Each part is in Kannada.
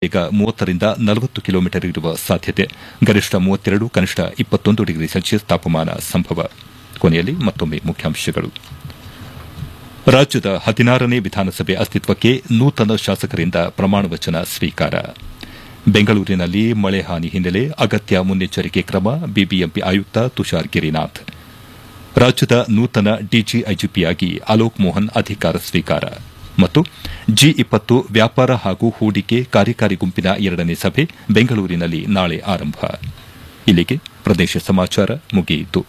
ವೇಗ ಮೂವತ್ತರಿಂದ ನಲವತ್ತು ಕಿಲೋಮೀಟರ್ ಇರುವ ಸಾಧ್ಯತೆ ಗರಿಷ್ಠ ಮೂವತ್ತೆರಡು ಕನಿಷ್ಠ ಇಪ್ಪತ್ತೊಂದು ಡಿಗ್ರಿ ಸೆಲ್ಸಿಯಸ್ ತಾಪಮಾನ ಸಂಭವ ಕೊನೆಯಲ್ಲಿ ಮತ್ತೊಮ್ಮೆ ಮುಖ್ಯಾಂಶಗಳು ರಾಜ್ಯದ ಹದಿನಾರನೇ ವಿಧಾನಸಭೆ ಅಸ್ತಿತ್ವಕ್ಕೆ ನೂತನ ಶಾಸಕರಿಂದ ಪ್ರಮಾಣವಚನ ಸ್ವೀಕಾರ ಬೆಂಗಳೂರಿನಲ್ಲಿ ಮಳೆ ಹಾನಿ ಹಿನ್ನೆಲೆ ಅಗತ್ಯ ಮುನ್ನೆಚ್ಚರಿಕೆ ಕ್ರಮ ಬಿಬಿಎಂಪಿ ಆಯುಕ್ತ ತುಷಾರ್ ಗಿರಿನಾಥ್ ರಾಜ್ಯದ ನೂತನ ಡಿಜಿಐಜಿಪಿಯಾಗಿ ಅಲೋಕ್ ಮೋಹನ್ ಅಧಿಕಾರ ಸ್ವೀಕಾರ ಮತ್ತು ಜಿ ಇಪ್ಪತ್ತು ವ್ಯಾಪಾರ ಹಾಗೂ ಹೂಡಿಕೆ ಕಾರ್ಯಕಾರಿ ಗುಂಪಿನ ಎರಡನೇ ಸಭೆ ಬೆಂಗಳೂರಿನಲ್ಲಿ ನಾಳೆ ಆರಂಭ ಇಲ್ಲಿಗೆ ಪ್ರದೇಶ ಸಮಾಚಾರ ಮುಗಿಯಿತು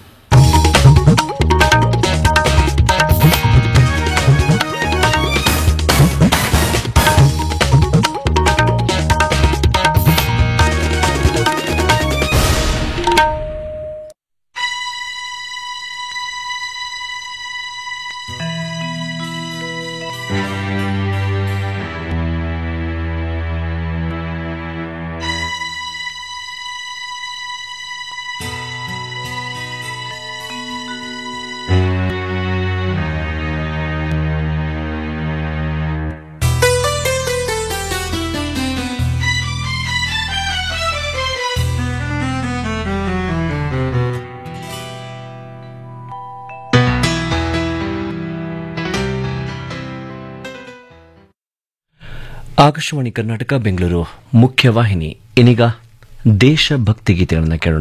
ಆಕಾಶವಾಣಿ ಕರ್ನಾಟಕ ಬೆಂಗಳೂರು ಮುಖ್ಯವಾಹಿನಿ ಇನ್ನೀಗ ದೇಶಭಕ್ತಿ ಗೀತೆಗಳನ್ನು ಕೇಳೋಣ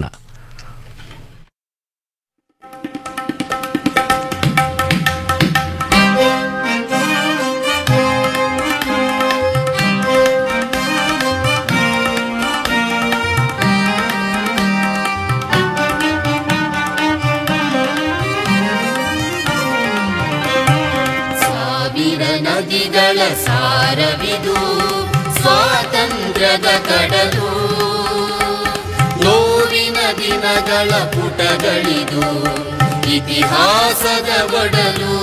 ಸಾವಿರ ನದಿಗಳ ಸಾರವಿದು ಸ್ವಾತಂತ್ರ್ಯದ ಕಡಲು ನೋವಿನ ದಿನಗಳ ಪುಟಗಳಿದು ಇತಿಹಾಸದ ಒಡಲು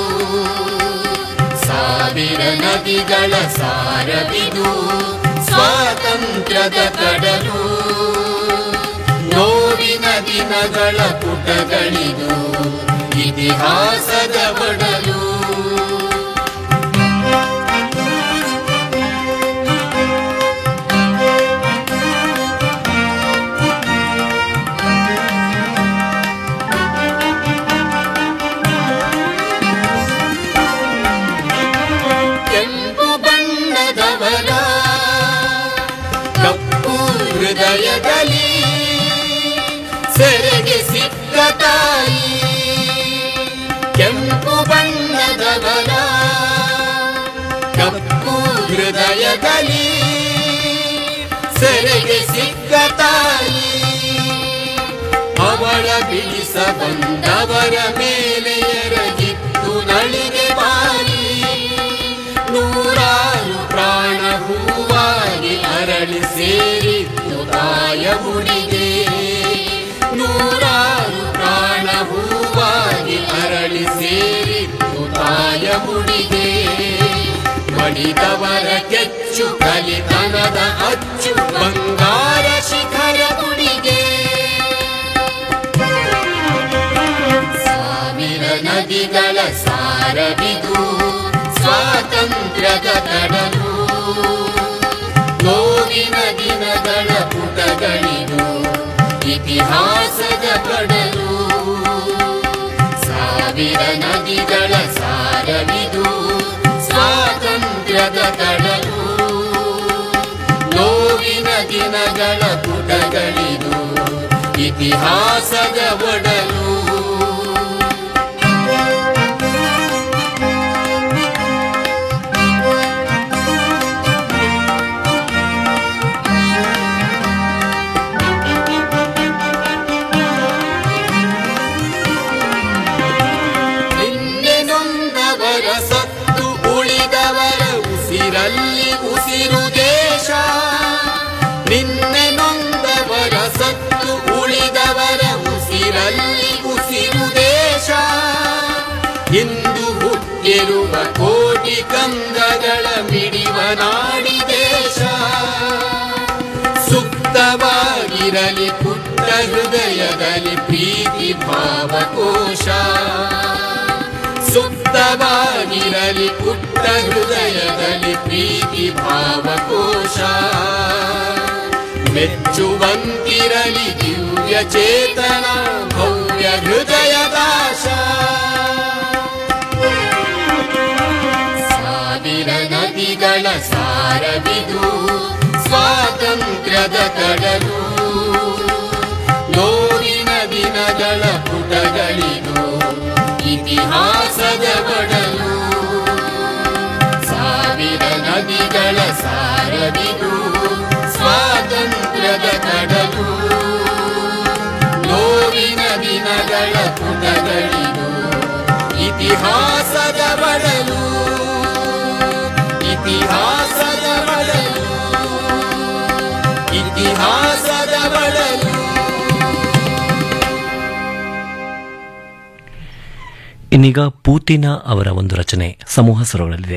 ಸಾವಿರ ನದಿಗಳ ಸಾರವಿದು ಸ್ವಾತಂತ್ರ್ಯದ ಕಡಲು ನೋವಿನ ದಿನಗಳ ಪುಟಗಳಿದು ಇತಿಹಾಸದ ಒಡಲು ಕೆಂಪು ಬಣ್ಣದವರ ಕಪ್ಪು ಹೃದಯದಲ್ಲಿ ಸೆರೆಗೆ ಸಿಕ್ಕ ತಾಯಿ ಕೆಂಪು ಬಣ್ಣದವರ ಕಪ್ಪು ಹೃದಯದಲ್ಲಿ ಸೆರೆಗೆ ಸಿಕ್ಕ ತಾಯಿ ಅವಳ ಬಿಡಿಸ ಬಂದವರ ಮೇಲೆ ಎರಗಿತ್ತು ನಳಿಗೆ ಬಾಯಿ ನೂರಾರು ಪ್ರಾಣ ಹೂವಾಗಿ ಅರಳಿ ಸೇರಿತ್ತು ತಾಯ ಮುಡಿಗೆ ನೂರಾರು ಪ್ರಾಣ ಹೂವಾಗಿ ಅರಳಿ ಸೇರಿತ್ತು ತಾಯ ಮುಡಿಗೆ ಮಡಿದವರ ಕೆಚ್ಚು ಕಲಿತನದ ಅಚ್ಚು ಬಂಗಾರ ಶಿಖರ ಗುಡಿಗೆ ಸಾವಿರ ನದಿಗಳ ಸಾರವಿದು ಸ್ವಾತಂತ್ರ್ಯದ ಕಡಲು ನೋವಿನ ದಿನಗಳ ಪುಟಗಳಿದು ಇತಿಹಾಸದ ಕಡಲು ಸಾವಿರ ನದಿಗಳ ಸಾರವಿದು ಸ್ವಾತಂತ್ರ್ಯದ ಕಡಲು ನೋವಿನ ದಿನಗಳ ಪುಟಗಳಿದು ಇತಿಹಾಸದ ಒಡಲು ನಿನ್ನೆ ನೊಂದವರ ಸತ್ತು ಉಳಿದವರ ಉಸಿರಲ್ಲಿ ಉಸಿರು ದೇಶ ನಿನ್ನೆ ನೊಂದವರ ಸತ್ತು ಉಳಿದವರ ಉಸಿರಲ್ಲಿ ಉಸಿರು ದೇಶ ಇಂದು ಹುಟ್ಟಿರುವ ಕೋಟಿ ಕಂದಗಳ ಮಿಡಿವ ನಾಡಿ ದೇಶ ಸುಪ್ತವಾಗಿರಲಿ ಪುಟ್ಟ ಹೃದಯದಲ್ಲಿ ಪ್ರೀತಿ ಭಾವಕೋಶ ಸುಪ್ತವಾಗಿರಲಿ ಪುಟ್ಟ ಹೃದಯದಲ್ಲಿ ಪ್ರೀತಿ ಭಾವಕೋಶ ಮೆಚ್ಚುವಂತಿರಲಿ ದಿವ್ಯ ಚೇತನ ಭವ್ಯ ಹೃದಯದಾಶ ಸಾವಿರ ನದಿಗಳ ಸಾರವಿದು ಸ್ವಾತಂತ್ರ್ಯದ ಕಡಲು ನೋವಿನ ದಿನಗಳ ಪುಟಗಳಿದು ಇತಿಹಾಸದ ಬಡಲು ಸಾವಿರ ನದಿಗಳ ಸಾರವಿದು ಸ್ವಾತಂತ್ರ್ಯದ ಕಡಲು ನೋವಿನ ದಿನಗಳ ಪುಟಗಳಿದು ಇತಿಹಾಸದ ಬಡಲು ಇತಿಹಾಸದ ಬಡಲು ಇತಿಹಾಸದ ಬಡಲು ಇನ್ನೀಗ ಪೂತಿನ ಅವರ ಒಂದು ರಚನೆ ಸಮೂಹ ಸ್ವರಗಳಲ್ಲಿದೆ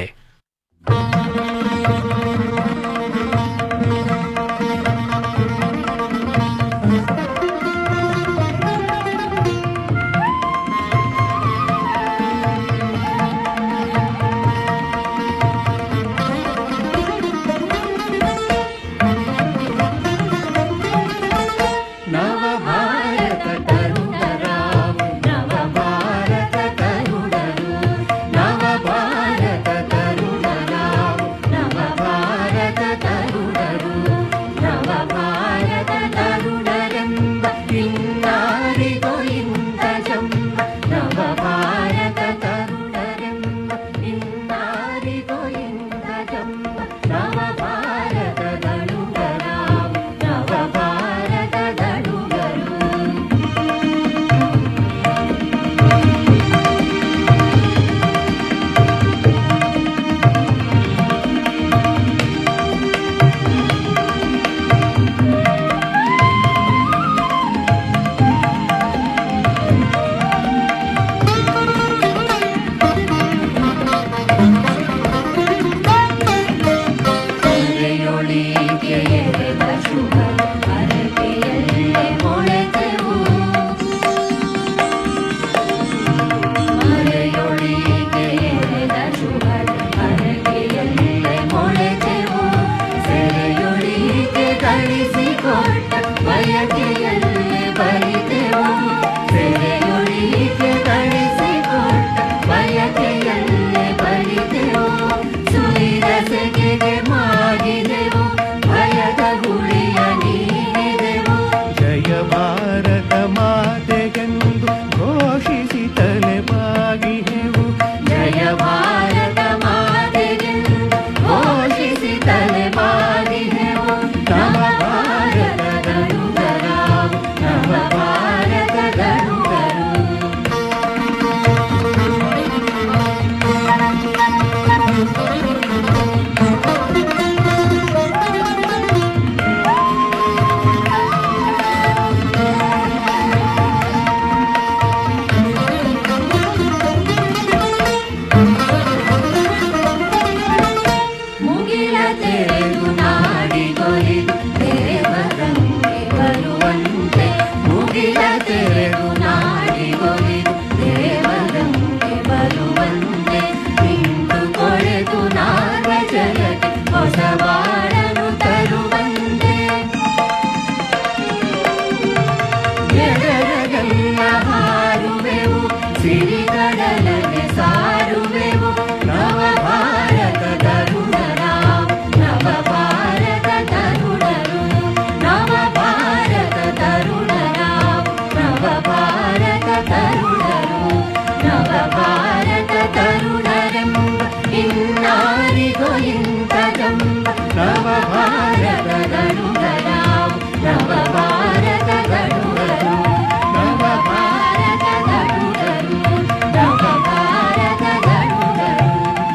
ನವಭಾರತ ತರುಣರಾವು ನವಭಾರತ ತರುಣರು ನವಭಾರತ ತರುಣರಾವು ನವಭಾರತ ತರುಣರು ನವಭಾರತ ತರುಣರೆಂಬ ಇನ್ನಾರಿಗೋ ಇಂದ ಜಂಬ ನವಭಾರತ ತರುಣರೆಂಬ ಇನ್ನಾರಿಗೋ ಇಂದ ಜಂಬ ನವಭಾರತ ದಳುಗರಾವು ನವಭಾರತ ದಳುಗರು ಮರೆಯೊಳಿಗೆ ಎರೆದ ಶುಭ ಹರಕೆಯಲ್ಲೇ ಮೊಳೆತೆವು ಮರೆಯೊಳಿಗೆ ಎರೆದ ಶುಭ ಹರಕೆಯಲ್ಲೇ ಮೊಳೆತೆವು ಸೆರೆಯೊಳಿಗೆ ಗಳಿಸಿಕೊಟ್ಟ ಬಯಕೆಯಲ್ಲೇ ಬರಿತೆವು ಸೆರೆಯೊಳಿಗೆ ಗಳಿಸಿಕೊಟ್ಟ ಬಯಕೆಯಲ್ಲೇ ಬರಿತೆವು ಸುರಿದ ಸೆಗೆಗೆ ಮಾಗಿದೆವು ಭಯದ ಗುಳಿಯ ನೀಡಿದೆವು ಜಯ ಭಾರತ ಮಾತೆಗೆಂದು ಘೋಷಿಸಿ ತಲೆ ಬಾಗಿಹೆವು ಜಯ ಭಾರತ ಮಾತೆಗೆಂದು ಘೋಷಿಸಿ ತಲೆ ಬಾಗಿದೆವು ನವ ಭಾರತ ಗರುಡರಾವು ನವ ಭಾರತ ಗರುಡರು ಮುಗಿಲ ತೆರೆದು ನಾಡಿಗೊಲಿದು ದೇವರಂಗೆ ಬರುವಂತೆ ಮುಗಿಲ ತೆರೆದು ನಾಡಿಗೊಲಿದು ದೇವರಂಗೆ ಬರುವಂತೆ ನಿಂತು ಕೊಳೆದು ನಾಗ ಜಲಕ್ಕೆ ಹೊಸ ಬಾಳನು ತರುವಂತೆ ಎಡರಗಲ್ಲ ಹಾರುವೆವು ಸಿರಿಗಡಲನೆ ಸಾರುವೆವು ನವ ಭಾರತ ತರುಣರಾವ್ ನವ ಭಾರತ ತರುಣರು ನವ ಭಾರತ ತರುಣರಾವ್ ನವ ಭಾರತ ತರುಣರು ನವ ಭಾರತ ತರುಣರೆಂಬ ಇನ್ನಾರಿಗೋ ಇಂಥ ಜಂಬ ನವ ಭಾರತ ತರುಣರಾವ್ ನವ ಭಾರತ ತರುಣರು ನವ ಭಾರತ ತರುಣರು ನವ ಭಾರತ ತರುಣರು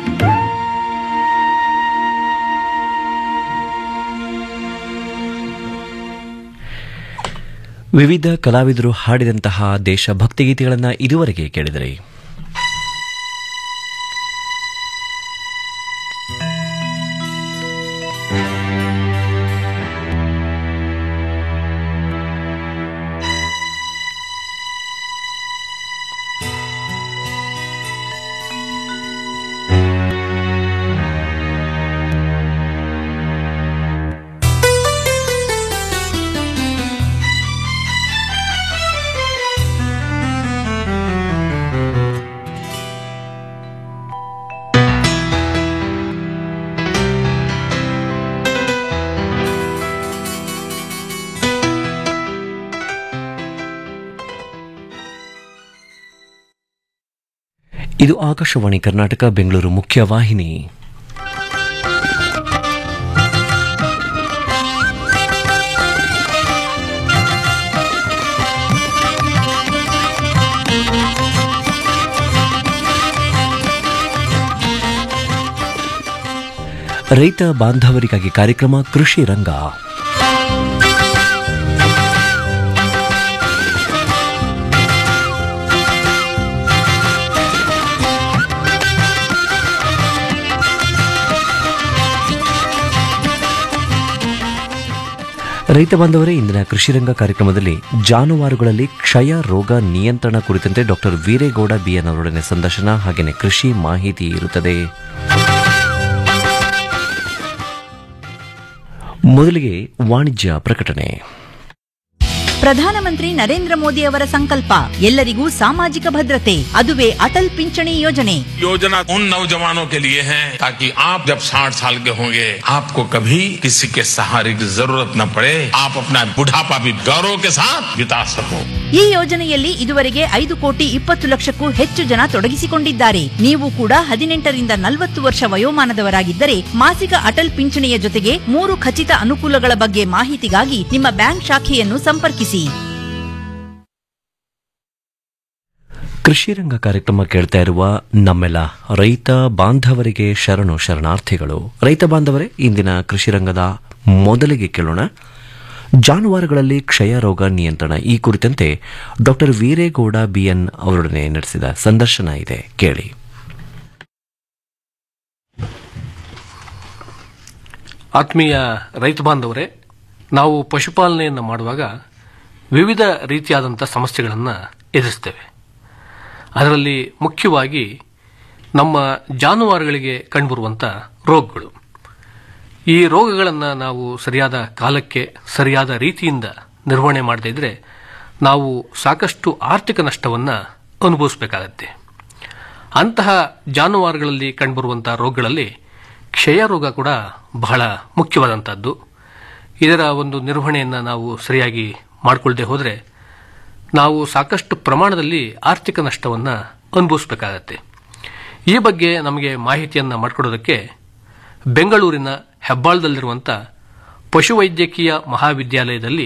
ವಿವಿಧ ಕಲಾವಿದರು ಹಾಡಿದಂತಹ ದೇಶಭಕ್ತಿ ಗೀತೆಗಳನ್ನು ಇದುವರೆಗೆ ಕೇಳಿದರೆ ಇದು ಆಕಾಶವಾಣಿ ಕರ್ನಾಟಕ ಬೆಂಗಳೂರು ಮುಖ್ಯವಾಹಿನಿ ರೈತ ಬಾಂಧವರಿಗಾಗಿ ಕಾರ್ಯಕ್ರಮ ಕೃಷಿ ರಂಗ ರೈತ ಬಾಂಧವರೇ ಇಂದಿನ ಕೃಷಿ ರಂಗ ಕಾರ್ಯಕ್ರಮದಲ್ಲಿ ಜಾನುವಾರುಗಳಲ್ಲಿ ಕ್ಷಯ ರೋಗ ನಿಯಂತ್ರಣ ಕುರಿತಂತೆ ಡಾಕ್ಟರ್ ವೀರೇಗೌಡ ಬಿಎನ್ ಅವರೊಡನೆ ಸಂದರ್ಶನ ಹಾಗೆಯೇ ಕೃಷಿ ಮಾಹಿತಿ ಇರುತ್ತದೆ ಮೊದಲಿಗೆ ವಾಣಿಜ್ಯ ಪ್ರಕಟಣೆ ಪ್ರಧಾನಮಂತ್ರಿ ನರೇಂದ್ರ ಮೋದಿ ಅವರ ಸಂಕಲ್ಪ ಎಲ್ಲರಿಗೂ ಸಾಮಾಜಿಕ ಭದ್ರತೆ ಅದುವೇ ಅಟಲ್ ಪಿಂಚಣಿ ಯೋಜನೆ योजना उन नौजवानों के लिए है ताकि आप जब 60 साल के होंगे आपको कभी किसी के सहारे की जरूरत न पड़े आप अपना बुढ़ापा भी गौरव के साथ बिता सको ಈ ಯೋಜನೆಯಲ್ಲಿ ಇದುವರೆಗೆ ಐದು ಕೋಟಿ ಇಪ್ಪತ್ತು ಲಕ್ಷಕ್ಕೂ ಹೆಚ್ಚು ಜನ ತೊಡಗಿಸಿಕೊಂಡಿದ್ದಾರೆ ನೀವು ಕೂಡ ಹದಿನೆಂಟರಿಂದ ನಲವತ್ತು ವರ್ಷ ವಯೋಮಾನದವರಾಗಿದ್ದರೆ ಮಾಸಿಕ ಅಟಲ್ ಪಿಂಚಣಿಯ ಜೊತೆಗೆ ಮೂರು ಖಚಿತ ಅನುಕೂಲಗಳ ಬಗ್ಗೆ ಮಾಹಿತಿಗಾಗಿ ನಿಮ್ಮ ಬ್ಯಾಂಕ್ ಶಾಖೆಯನ್ನು ಸಂಪರ್ಕಿಸಿ ಕೃಷಿ ರಂಗ ಕಾರ್ಯಕ್ರಮ ಕೇಳ್ತಾ ಇರುವ ನಮ್ಮೆಲ್ಲ ರೈತ ಬಾಂಧವರಿಗೆ ಶರಣು ಶರಣಾರ್ಥಿಗಳು ರೈತ ಬಾಂಧವರೇ ಇಂದಿನ ಕೃಷಿ ರಂಗದ ಮೊದಲಿಗೆ ಕೇಳೋಣ ಜಾನುವಾರುಗಳಲ್ಲಿ ಕ್ಷಯ ರೋಗ ನಿಯಂತ್ರಣ ಈ ಕುರಿತಂತೆ ಡಾಕ್ಟರ್ ವೀರೇಗೌಡ ಬಿಎನ್ ಅವರೊಡನೆ ನಡೆಸಿದ ಸಂದರ್ಶನ ಇದೆ ಕೇಳಿ ಆತ್ಮೀಯ ರೈತ ಬಾಂಧವರೇ ನಾವು ಪಶುಪಾಲನೆಯನ್ನು ಮಾಡುವಾಗ ವಿವಿಧ ರೀತಿಯಾದಂಥ ಸಮಸ್ಯೆಗಳನ್ನು ಎದುರಿಸ್ತೇವೆ ಅದರಲ್ಲಿ ಮುಖ್ಯವಾಗಿ ನಮ್ಮ ಜಾನುವಾರುಗಳಿಗೆ ಕಂಡುಬರುವಂಥ ರೋಗಗಳು ಈ ರೋಗಗಳನ್ನು ನಾವು ಸರಿಯಾದ ಕಾಲಕ್ಕೆ ಸರಿಯಾದ ರೀತಿಯಿಂದ ನಿರ್ವಹಣೆ ಮಾಡದೇ ಇದ್ದರೆ ನಾವು ಸಾಕಷ್ಟು ಆರ್ಥಿಕ ನಷ್ಟವನ್ನು ಅನುಭವಿಸಬೇಕಾಗತ್ತೆ ಅಂತಹ ಜಾನುವಾರುಗಳಲ್ಲಿ ಕಂಡುಬರುವಂಥ ರೋಗಗಳಲ್ಲಿ ಕ್ಷಯ ರೋಗ ಕೂಡ ಬಹಳ ಮುಖ್ಯವಾದಂಥದ್ದು ಇದರ ಒಂದು ನಿರ್ವಹಣೆಯನ್ನು ನಾವು ಸರಿಯಾಗಿ ಮಾಡಿಕೊಳ್ಳದೆ ಹೋದರೆ ನಾವು ಸಾಕಷ್ಟು ಪ್ರಮಾಣದಲ್ಲಿ ಆರ್ಥಿಕ ನಷ್ಟವನ್ನು ಅನುಭವಿಸಬೇಕಾಗತ್ತೆ ಈ ಬಗ್ಗೆ ನಮಗೆ ಮಾಹಿತಿಯನ್ನು ಮಾಡಿಕೊಡೋದಕ್ಕೆ ಬೆಂಗಳೂರಿನ ಹೆಬ್ಬಾಳದಲ್ಲಿರುವಂಥ ಪಶುವೈದ್ಯಕೀಯ ಮಹಾವಿದ್ಯಾಲಯದಲ್ಲಿ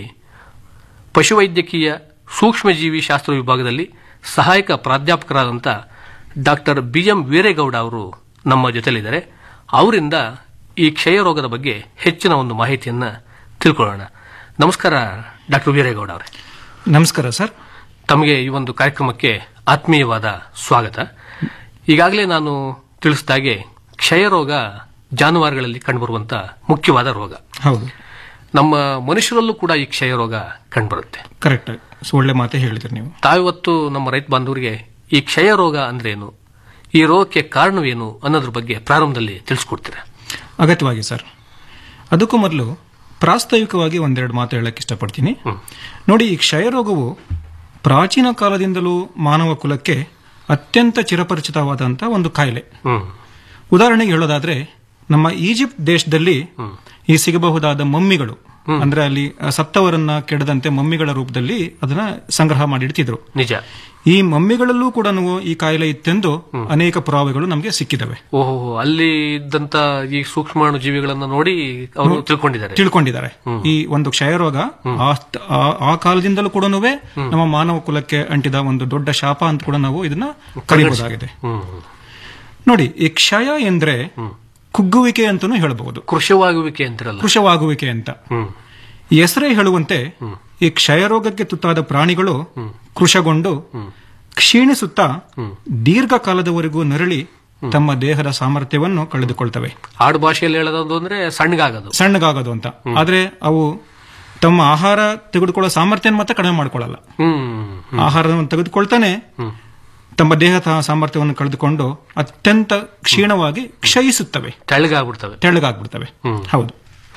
ಪಶುವೈದ್ಯಕೀಯ ಸೂಕ್ಷ್ಮಜೀವಿ ಶಾಸ್ತ್ರ ವಿಭಾಗದಲ್ಲಿ ಸಹಾಯಕ ಪ್ರಾಧ್ಯಾಪಕರಾದಂಥ ಡಾಕ್ಟರ್ ಬಿ ಎಂ ವೀರೇಗೌಡ ಅವರು ನಮ್ಮ ಜೊತೆಲಿದ್ದಾರೆ ಅವರಿಂದ ಈ ಕ್ಷಯ ರೋಗದ ಬಗ್ಗೆ ಹೆಚ್ಚಿನ ಒಂದು ಮಾಹಿತಿಯನ್ನು ತಿಳ್ಕೊಳ್ಳೋಣ ನಮಸ್ಕಾರ ಡಾಕ್ಟರ್ ವೀರೇಗೌಡ ಅವರೇ ನಮಸ್ಕಾರ ಸರ್ ತಮಗೆ ಈ ಒಂದು ಕಾರ್ಯಕ್ರಮಕ್ಕೆ ಆತ್ಮೀಯವಾದ ಸ್ವಾಗತ ಈಗಾಗಲೇ ನಾನು ತಿಳಿಸಿದಾಗೆ ಕ್ಷಯ ರೋಗ ಜಾನುವಾರುಗಳಲ್ಲಿ ಕಂಡುಬರುವಂಥ ಮುಖ್ಯವಾದ ರೋಗ ಹೌದು ನಮ್ಮ ಮನುಷ್ಯರಲ್ಲೂ ಕೂಡ ಈ ಕ್ಷಯ ರೋಗ ಕಂಡುಬರುತ್ತೆ ಕರೆಕ್ಟ್ ಒಳ್ಳೆ ಮಾತೇ ಹೇಳಿದ್ರಿ ನೀವು ತಾವಿವತ್ತು ನಮ್ಮ ರೈತ ಬಾಂಧವರಿಗೆ ಈ ಕ್ಷಯ ರೋಗ ಅಂದ್ರೇನು ಈ ರೋಗಕ್ಕೆ ಕಾರಣವೇನು ಅನ್ನೋದ್ರ ಬಗ್ಗೆ ಪ್ರಾರಂಭದಲ್ಲಿ ತಿಳಿಸ್ಕೊಡ್ತೀರಾ ಅಗತ್ಯವಾಗಿ ಸರ್ ಅದಕ್ಕೂ ಮೊದಲು ಪ್ರಾಸ್ತಾವಿಕವಾಗಿ ಒಂದೆರಡು ಮಾತು ಹೇಳಕ್ಕೆ ಇಷ್ಟಪಡ್ತೀನಿ ನೋಡಿ ಈ ಕ್ಷಯರೋಗವು ಪ್ರಾಚೀನ ಕಾಲದಿಂದಲೂ ಮಾನವ ಕುಲಕ್ಕೆ ಅತ್ಯಂತ ಚಿರಪರಿಚಿತವಾದಂಥ ಒಂದು ಕಾಯಿಲೆ ಹ್ಮ್ ಉದಾಹರಣೆಗೆ ಹೇಳೋದಾದ್ರೆ ನಮ್ಮ ಈಜಿಪ್ಟ್ ದೇಶದಲ್ಲಿ ಈ ಸಿಗಬಹುದಾದ ಮಮ್ಮಿಗಳು ಅಂದ್ರೆ ಅಲ್ಲಿ ಆ, ಸತ್ತವರನ್ನ ಕೆಡದಂತೆ ಮಮ್ಮಿಗಳ ರೂಪದಲ್ಲಿ ಅದನ್ನ ಸಂಗ್ರಹ ಮಾಡಿಡ್ತಿದ್ರು ನಿಜ ಈ ಮಮ್ಮಿಗಳಲ್ಲೂ ಕೂಡ ಈ ಕಾಯಿಲೆ ಇತ್ತೆಂದು ಅನೇಕ ಪುರಾವೆಗಳು ನಮಗೆ ಸಿಕ್ಕಿದವೆ ಓಹೋ ಅಲ್ಲಿ ಇದ್ದಂತ ಈ ಸೂಕ್ಷ್ಮಾಣು ಜೀವಿಗಳನ್ನ ನೋಡಿ ಅವರು ತಿಳ್ಕೊಂಡಿದ್ದಾರೆ ತಿಳ್ಕೊಂಡಿದ್ದಾರೆ ಈ ಒಂದು ಕ್ಷಯರೋಗ ಆ ಸ್ಥ- ಆ- ಆ ಕಾಲದಿಂದಲೂ ಕೂಡ ನಮ್ಮ ಮಾನವ ಕುಲಕ್ಕೆ ಅಂಟಿದ ಒಂದು ದೊಡ್ಡ ಶಾಪ ಅಂತ ಕೂಡ ನಾವು ಇದನ್ನ ಕರೀಬಹುದಾಗಿದೆ ಹ್ಮ್ ನೋಡಿ ಈ ಕ್ಷಯ ಎಂದ್ರೆ ಕುಗ್ಗುವಿಕೆ ಅಂತಾನೂ ಹೇಳಬಹುದು ಕೃಶವಾಗುವಿಕೆ ಅಂತಿರಲ್ಲ ಕೃಶವಾಗುವಿಕೆ ಅಂತ ಹ್ಮ್ ಈ ಹೆಸರೇ ಹೇಳುವಂತೆ ಈ ಕ್ಷಯರೋಗಕ್ಕೆ ತುತ್ತಾದ ಪ್ರಾಣಿಗಳು ಕೃಶಗೊಂಡು ಕ್ಷೀಣಿಸುತ್ತಾ ದೀರ್ಘಕಾಲದವರೆಗೂ ನರಳಿ ತಮ್ಮ ದೇಹದ ಸಾಮರ್ಥ್ಯವನ್ನು ಕಳೆದುಕೊಳ್ತವೆ ಆಡು ಭಾಷೆಯಲ್ಲಿ ಹೇಳೋದು ಅಂದ್ರೆ ಸಣ್ಣಗಾಗೋದು ಸಣ್ಣಗಾಗೋದು ಅಂತ ಆದ್ರೆ ಅವು ತಮ್ಮ ಆಹಾರ ತೆಗೆದುಕೊಳ್ಳೋ ಸಾಮರ್ಥ್ಯ ಮತ್ತೆ ಕಡಿಮೆ ಮಾಡ್ಕೊಳ್ಳಲ್ಲ ಹ್ಮ್ ಆಹಾರವನ್ನು ತೆಗೆದುಕೊಳ್ತಾನೆ ತಮ್ಮ ದೇಹದ ಸಾಮರ್ಥ್ಯವನ್ನು ಕಳೆದುಕೊಂಡು ಅತ್ಯಂತ ಕ್ಷೀಣವಾಗಿ ಕ್ಷಯಿಸುತ್ತವೆ ತೆಳ್ಳಗಾಗ್ಬಿಡ್ತವೆ ತೆಳ್ಳಗಾಗ್ಬಿಡ್ತವೆ ಹೌದು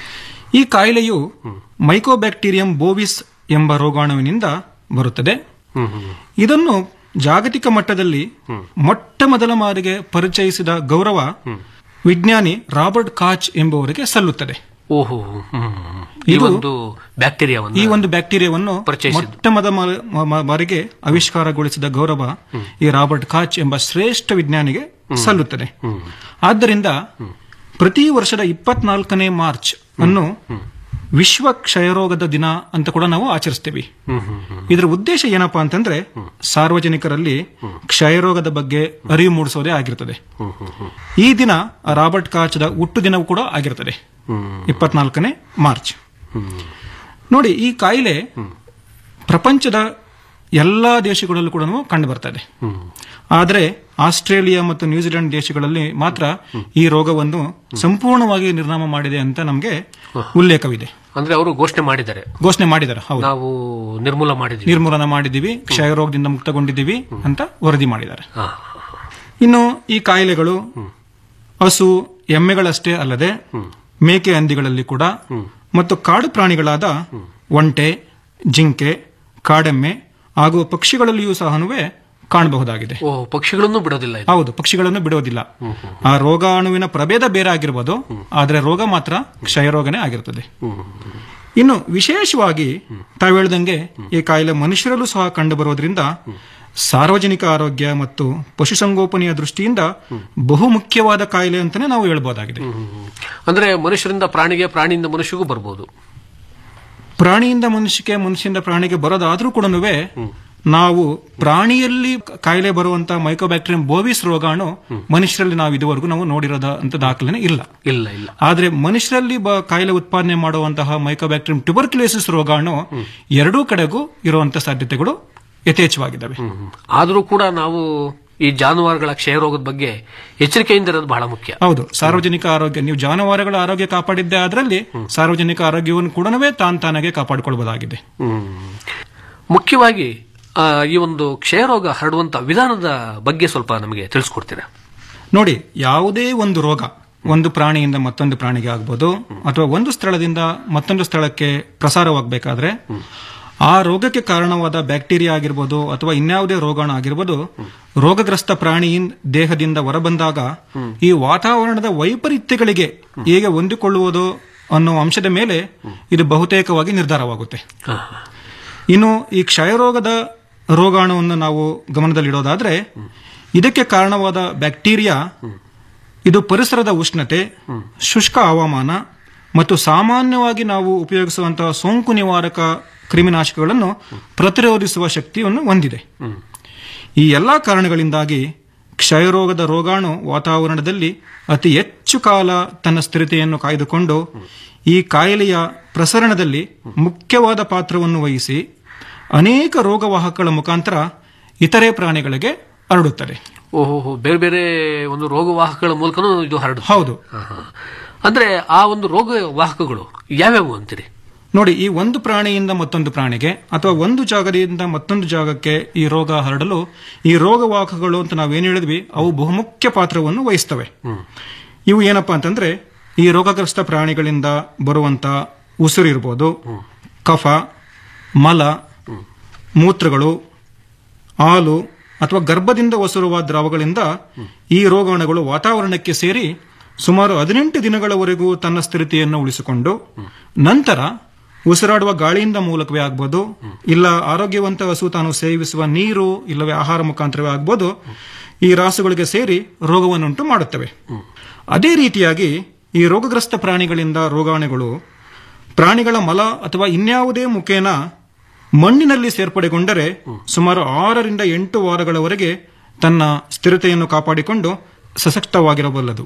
ಈ ಕಾಯಿಲೆಯು ಮೈಕೋಬ್ಯಾಕ್ಟೀರಿಯಂ ಬೋವಿಸ್ ಎಂಬ ರೋಗಾಣುವಿನಿಂದ ಬರುತ್ತದೆ ಹ್ಮ್ ಹ್ಮ್ ಇದನ್ನು ಜಾಗತಿಕ ಮಟ್ಟದಲ್ಲಿ ಮೊಟ್ಟ ಮೊದಲ ಬಾರಿಗೆ ಪರಿಚಯಿಸಿದ ಗೌರವ ವಿಜ್ಞಾನಿ ರಾಬರ್ಟ್ ಕಾಚ್ ಎಂಬುವರಿಗೆ ಸಲ್ಲುತ್ತದೆ ಓಹೋ ಹ್ಮ್, ಹ್ಮ್. ಈ ಇದು- ಒಂದು ಬ್ಯಾಕ್ಟೀರಿಯಾವನ್ನು ಈ ಒಂದು ಬ್ಯಾಕ್ಟೀರಿಯಾವನ್ನು ಪರಿಚಯಿಸಿದ್ದು. ಮೊಟ್ಟ ಮೊದಲ ಮ- ಮ- ಮ- ಬಾರಿಗೆ ಆವಿಷ್ಕಾರಗೊಳಿಸಿದ ಗೌರವ ಈ ರಾಬರ್ಟ್ ಕಾಚ್ ಎಂಬ ಶ್ರೇಷ್ಠ ವಿಜ್ಞಾನಿಗೆ ಸಲ್ಲುತ್ತದೆ ಆದ್ದರಿಂದ ಪ್ರತಿ ವರ್ಷದ ಇಪ್ಪತ್ನಾಲ್ಕನೇ ಮಾರ್ಚ್ ಅನ್ನು ವಿಶ್ವ ಕ್ಷಯರೋಗದ ದಿನ ಅಂತ ಕೂಡ ನಾವು ಆಚರಿಸ್ತೀವಿ ಇದರ ಉದ್ದೇಶ ಏನಪ್ಪಾ ಅಂತಂದ್ರೆ ಸಾರ್ವಜನಿಕರಲ್ಲಿ ಕ್ಷಯರೋಗದ ಬಗ್ಗೆ ಅರಿವು ಮೂಡಿಸೋದೇ ಆಗಿರ್ತದೆ ಈ ದಿನ ರಾಬರ್ಟ್ ಕಾಚ್ದ ಹುಟ್ಟು ದಿನವೂ ಕೂಡ ಆಗಿರ್ತದೆ ಇಪ್ಪತ್ನಾಲ್ಕನೇ ಮಾರ್ಚ್ ನೋಡಿ ಈ ಕಾಯಿಲೆ ಪ್ರಪಂಚದ ಎಲ್ಲಾ ದೇಶಗಳಲ್ಲೂ ಕೂಡ ಕಂಡು ಬರ್ತದೆ ಆದರೆ ಆಸ್ಟ್ರೇಲಿಯಾ ಮತ್ತು ನ್ಯೂಜಿಲೆಂಡ್ ದೇಶಗಳಲ್ಲಿ ಮಾತ್ರ ಈ ರೋಗವನ್ನು ಸಂಪೂರ್ಣವಾಗಿ ನಿರ್ನಾಮ ಮಾಡಿದೆ ಅಂತ ನಮಗೆ ಉಲ್ಲೇಖವಿದೆ ಅಂದ್ರೆ ಅವರು ಘೋಷಣೆ ಮಾಡಿದ್ದಾರೆ ಘೋಷಣೆ ಮಾಡಿದ್ದಾರೆ ಹೌದು ನಾವು ನಿರ್ಮೂಲ ಮಾಡಿದ್ವಿ ನಿರ್ಮೂಲನ ಮಾಡಿದ್ದೀವಿ ಕ್ಷಯರೋಗದಿಂದ ಮುಕ್ತಗೊಂಡಿದ್ದೀವಿ ಅಂತ ವರದಿ ಮಾಡಿದ್ದಾರೆ ಇನ್ನು ಈ ಕಾಯಿಲೆಗಳು ಹಸು ಎಮ್ಮೆಗಳಷ್ಟೇ ಅಲ್ಲದೆ ಮೇಕೆ ಹಂದಿಗಳಲ್ಲಿ ಕೂಡ ಮತ್ತು ಕಾಡು ಪ್ರಾಣಿಗಳಾದ ಒಂಟೆ ಜಿಂಕೆ ಕಾಡೆಮ್ಮೆ ಹಾಗೂ ಪಕ್ಷಿಗಳಲ್ಲಿಯೂ ಸಹ ಕಾಣಬಹುದಾಗಿದೆ ಓ ಪಕ್ಷಿಗಳನ್ನು ಬಿಡೋದಿಲ್ಲ ಇದು ಹೌದು ಪಕ್ಷಿಗಳನ್ನು ಬಿಡೋದಿಲ್ಲ ಆ ರೋಗಾಣುವಿನ ಪ್ರಭೇದ ಬೇರೆ ಆಗಿರ್ಬೋದು ಆದ್ರೆ ರೋಗ ಮಾತ್ರ ಕ್ಷಯರೋಗನೇ ಆಗಿರ್ತದೆ ಇನ್ನು ವಿಶೇಷವಾಗಿ ತಾವು ಹೇಳ್ದಂಗೆ ಈ ಕಾಯಿಲೆ ಮನುಷ್ಯರಲ್ಲೂ ಸಹ ಕಂಡು ಬರೋದ್ರಿಂದ ಸಾರ್ವಜನಿಕ ಆರೋಗ್ಯ ಮತ್ತು ಪಶುಸಂಗೋಪನೆಯ ದೃಷ್ಟಿಯಿಂದ ಬಹು ಮುಖ್ಯವಾದ ಕಾಯಿಲೆ ಅಂತಾನೆ ನಾವು ಹೇಳ್ಬೋದಾಗಿದೆ ಅಂದ್ರೆ ಮನುಷ್ಯರಿಂದ ಪ್ರಾಣಿಗೆ ಪ್ರಾಣಿಯಿಂದ ಮನುಷ್ಯಗೂ ಬರ್ಬೋದು ಪ್ರಾಣಿಯಿಂದ ಮನುಷ್ಯಕ್ಕೆ ಮನುಷ್ಯರಿಂದ ಪ್ರಾಣಿಗೆ ಬರೋದಾದ್ರೂ ಕೂಡ ನಾವು ಪ್ರಾಣಿಯಲ್ಲಿ ಕಾಯಿಲೆ ಬರುವಂತ ಮೈಕೋಬ್ಯಾಕ್ಟೀರಿಯಂ ಬೋವಿಸ್ ರೋಗಾಣು ಮನುಷ್ಯರಲ್ಲಿ ನಾವು ಇದುವರೆಗೂ ನಾವು ನೋಡಿರೋದ ಅಂತ ದಾಖಲೆನೇ ಇಲ್ಲ ಇಲ್ಲ ಇಲ್ಲ ಆದ್ರೆ ಮನುಷ್ಯರಲ್ಲಿ ಬ- ಕಾಯಿಲೆ ಉತ್ಪಾದನೆ ಮಾಡುವಂತಹ ಮೈಕೋಬ್ಯಾಕ್ಟೀರಿಯಂ ಟ್ಯೂಬರ್ಕ್ಯುಲೋಸಿಸ್ ರೋಗಾಣು ಎರಡೂ ಕಡೆಗೂ ಇರುವಂತ ಸಾಧ್ಯತೆಗಳು ಯಥೇಚ್ಛವಾಗಿದ್ದಾವೆ ಆದರೂ ಕೂಡ ನಾವು ಈ ಜಾನುವಾರುಗಳ ಕ್ಷಯರೋಗದ ಬಗ್ಗೆ ಎಚ್ಚರಿಕೆಯಿಂದ ಇರೋದು ಬಹಳ ಮುಖ್ಯ ಹೌದು ಸಾರ್ವಜನಿಕ ಆರೋಗ್ಯ ನೀವು ಜಾನುವಾರುಗಳ ಆರೋಗ್ಯ ಕಾಪಾಡಿದ್ದೆ ಅದರಲ್ಲಿ ಸಾರ್ವಜನಿಕ ಆರೋಗ್ಯವನ್ನು ಕೂಡ ತಾನ್ ತಾನಾಗೆ ಕಾಪಾಡಿಕೊಳ್ಳಬಹುದಾಗಿದೆ ಮುಖ್ಯವಾಗಿ ಆ, ಈ ಒಂದು ಕ್ಷಯರೋಗ ಹರಡುವಂತ ವಿಧಾನದ ಬಗ್ಗೆ ಸ್ವಲ್ಪ ನಮಗೆ ತಿಳಿಸ್ಕೊಡ್ತೀರಾ ನೋಡಿ ಯಾವುದೇ ಒಂದು ರೋಗ ಒಂದು ಪ್ರಾಣಿಯಿಂದ ಮತ್ತೊಂದು ಪ್ರಾಣಿಗೆ ಆಗ್ಬೋದು ಅಥವಾ ಒಂದು ಸ್ಥಳದಿಂದ ಮತ್ತೊಂದು ಸ್ಥಳಕ್ಕೆ ಪ್ರಸಾರವಾಗಬೇಕಾದ್ರೆ ಆ ರೋಗಕ್ಕೆ ಕಾರಣವಾದ ಬ್ಯಾಕ್ಟೀರಿಯಾ ಆಗಿರ್ಬೋದು ಅಥವಾ ಇನ್ಯಾವುದೇ ರೋಗಾಣು ಆಗಿರ್ಬೋದು ರೋಗಗ್ರಸ್ತ ಪ್ರಾಣಿ ದೇಹದಿಂದ ಹೊರಬಂದಾಗ ಈ ವಾತಾವರಣದ ವೈಪರೀತ್ಯಗಳಿಗೆ ಹೇಗೆ ಹೊಂದಿಕೊಳ್ಳುವುದು ಅನ್ನೋ ಅಂಶದ ಮೇಲೆ ಇದು ಬಹುತೇಕವಾಗಿ ನಿರ್ಧಾರವಾಗುತ್ತೆ ಇನ್ನು ಈ ಕ್ಷಯರೋಗದ ರೋಗಾಣುವನ್ನು ನಾವು ಗಮನದಲ್ಲಿಡೋದಾದ್ರೆ ಇದಕ್ಕೆ ಕಾರಣವಾದ ಬ್ಯಾಕ್ಟೀರಿಯಾ ಇದು ಪರಿಸರದ ಉಷ್ಣತೆ ಶುಷ್ಕ ಹವಾಮಾನ ಮತ್ತು ಸಾಮಾನ್ಯವಾಗಿ ನಾವು ಉಪಯೋಗಿಸುವಂತಹ ಸೋಂಕು ನಿವಾರಕ ಕ್ರಿಮಿನಾಶಕಗಳನ್ನು ಪ್ರತಿರೋಧಿಸುವ ಶಕ್ತಿಯನ್ನು ಹೊಂದಿದೆ ಈ ಎಲ್ಲಾ ಕಾರಣಗಳಿಂದಾಗಿ ಕ್ಷಯರೋಗದ ರೋಗಾಣು ವಾತಾವರಣದಲ್ಲಿ ಅತಿ ಹೆಚ್ಚು ಕಾಲ ತನ್ನ ಸ್ಥಿರತೆಯನ್ನು ಕಾಯ್ದುಕೊಂಡು ಈ ಕಾಯಿಲೆಯ ಪ್ರಸರಣದಲ್ಲಿ ಮುಖ್ಯವಾದ ಪಾತ್ರವನ್ನು ವಹಿಸಿ ಅನೇಕ ರೋಗವಾಹಕಗಳ ಮುಖಾಂತರ ಇತರೆ ಪ್ರಾಣಿಗಳಿಗೆ ಹರಡುತ್ತದೆ ಓಹೋ ಬೇರೆ ಬೇರೆ ಒಂದು ರೋಗವಾಹಕಗಳ ಮೂಲಕನೂ ಇದು ಹರಡುತ್ತೆ ಹೌದು ಆಹಾ. ಅಂದ್ರೆ ಆ ಒಂದು ರೋಗವಾಹಕಗಳು ಯಾವ್ಯಾವು ಅಂತೀರಿ ನೋಡಿ ಈ ಒಂದು ಪ್ರಾಣಿಯಿಂದ ಮತ್ತೊಂದು ಪ್ರಾಣಿಗೆ ಅಥವಾ ಒಂದು ಜಾಗದಿಂದ ಮತ್ತೊಂದು ಜಾಗಕ್ಕೆ ಈ ರೋಗ ಹರಡಲು ಈ ರೋಗವಾಹಕಗಳು ಅಂತ ನಾವೇನು ಹೇಳಿದ್ವಿ ಅವು ಬಹುಮುಖ್ಯ ಪಾತ್ರವನ್ನು ವಹಿಸ್ತವೆ ಇವು ಏನಪ್ಪಾ ಅಂತಂದ್ರೆ ಈ ರೋಗಗ್ರಸ್ತ ಪ್ರಾಣಿಗಳಿಂದ ಬರುವಂತ ಉಸಿರು ಇರ್ಬೋದು ಕಫ ಮಲ ಮೂತ್ರಗಳು ಹಾಲು ಅಥವಾ ಗರ್ಭದಿಂದ ಒಸರುವ ದ್ರವಗಳಿಂದ ಈ ರೋಗಾಣುಗಳು ವಾತಾವರಣಕ್ಕೆ ಸೇರಿ ಸುಮಾರು ಹದಿನೆಂಟು ದಿನಗಳವರೆಗೂ ತನ್ನ ಸ್ಥಿರತೆಯನ್ನು ಉಳಿಸಿಕೊಂಡು ನಂತರ ಉಸಿರಾಡುವ ಗಾಳಿಯಿಂದ ಮೂಲಕವೇ ಆಗ್ಬೋದು ಇಲ್ಲ ಆರೋಗ್ಯವಂತ ಹಸು ತಾನು ಸೇವಿಸುವ ನೀರು ಇಲ್ಲವೇ ಆಹಾರ ಮುಖಾಂತರವೇ ಆಗ್ಬೋದು ಈ ರಾಸುಗಳಿಗೆ ಸೇರಿ ರೋಗವನ್ನುಂಟು ಮಾಡುತ್ತವೆ ಅದೇ ರೀತಿಯಾಗಿ ಈ ರೋಗಗ್ರಸ್ತ ಪ್ರಾಣಿಗಳಿಂದ ರೋಗಾಣುಗಳು ಪ್ರಾಣಿಗಳ ಮಲ ಅಥವಾ ಇನ್ಯಾವುದೇ ಮುಖೇನ ಮಣ್ಣಿನಲ್ಲಿ ಸೇರ್ಪಡೆಗೊಂಡರೆ ಸುಮಾರು ಆರರಿಂದ ಎಂಟು ವಾರಗಳವರೆಗೆ ತನ್ನ ಸ್ಥಿರತೆಯನ್ನು ಕಾಪಾಡಿಕೊಂಡು ಸಶಕ್ತವಾಗಿರಬಲ್ಲದು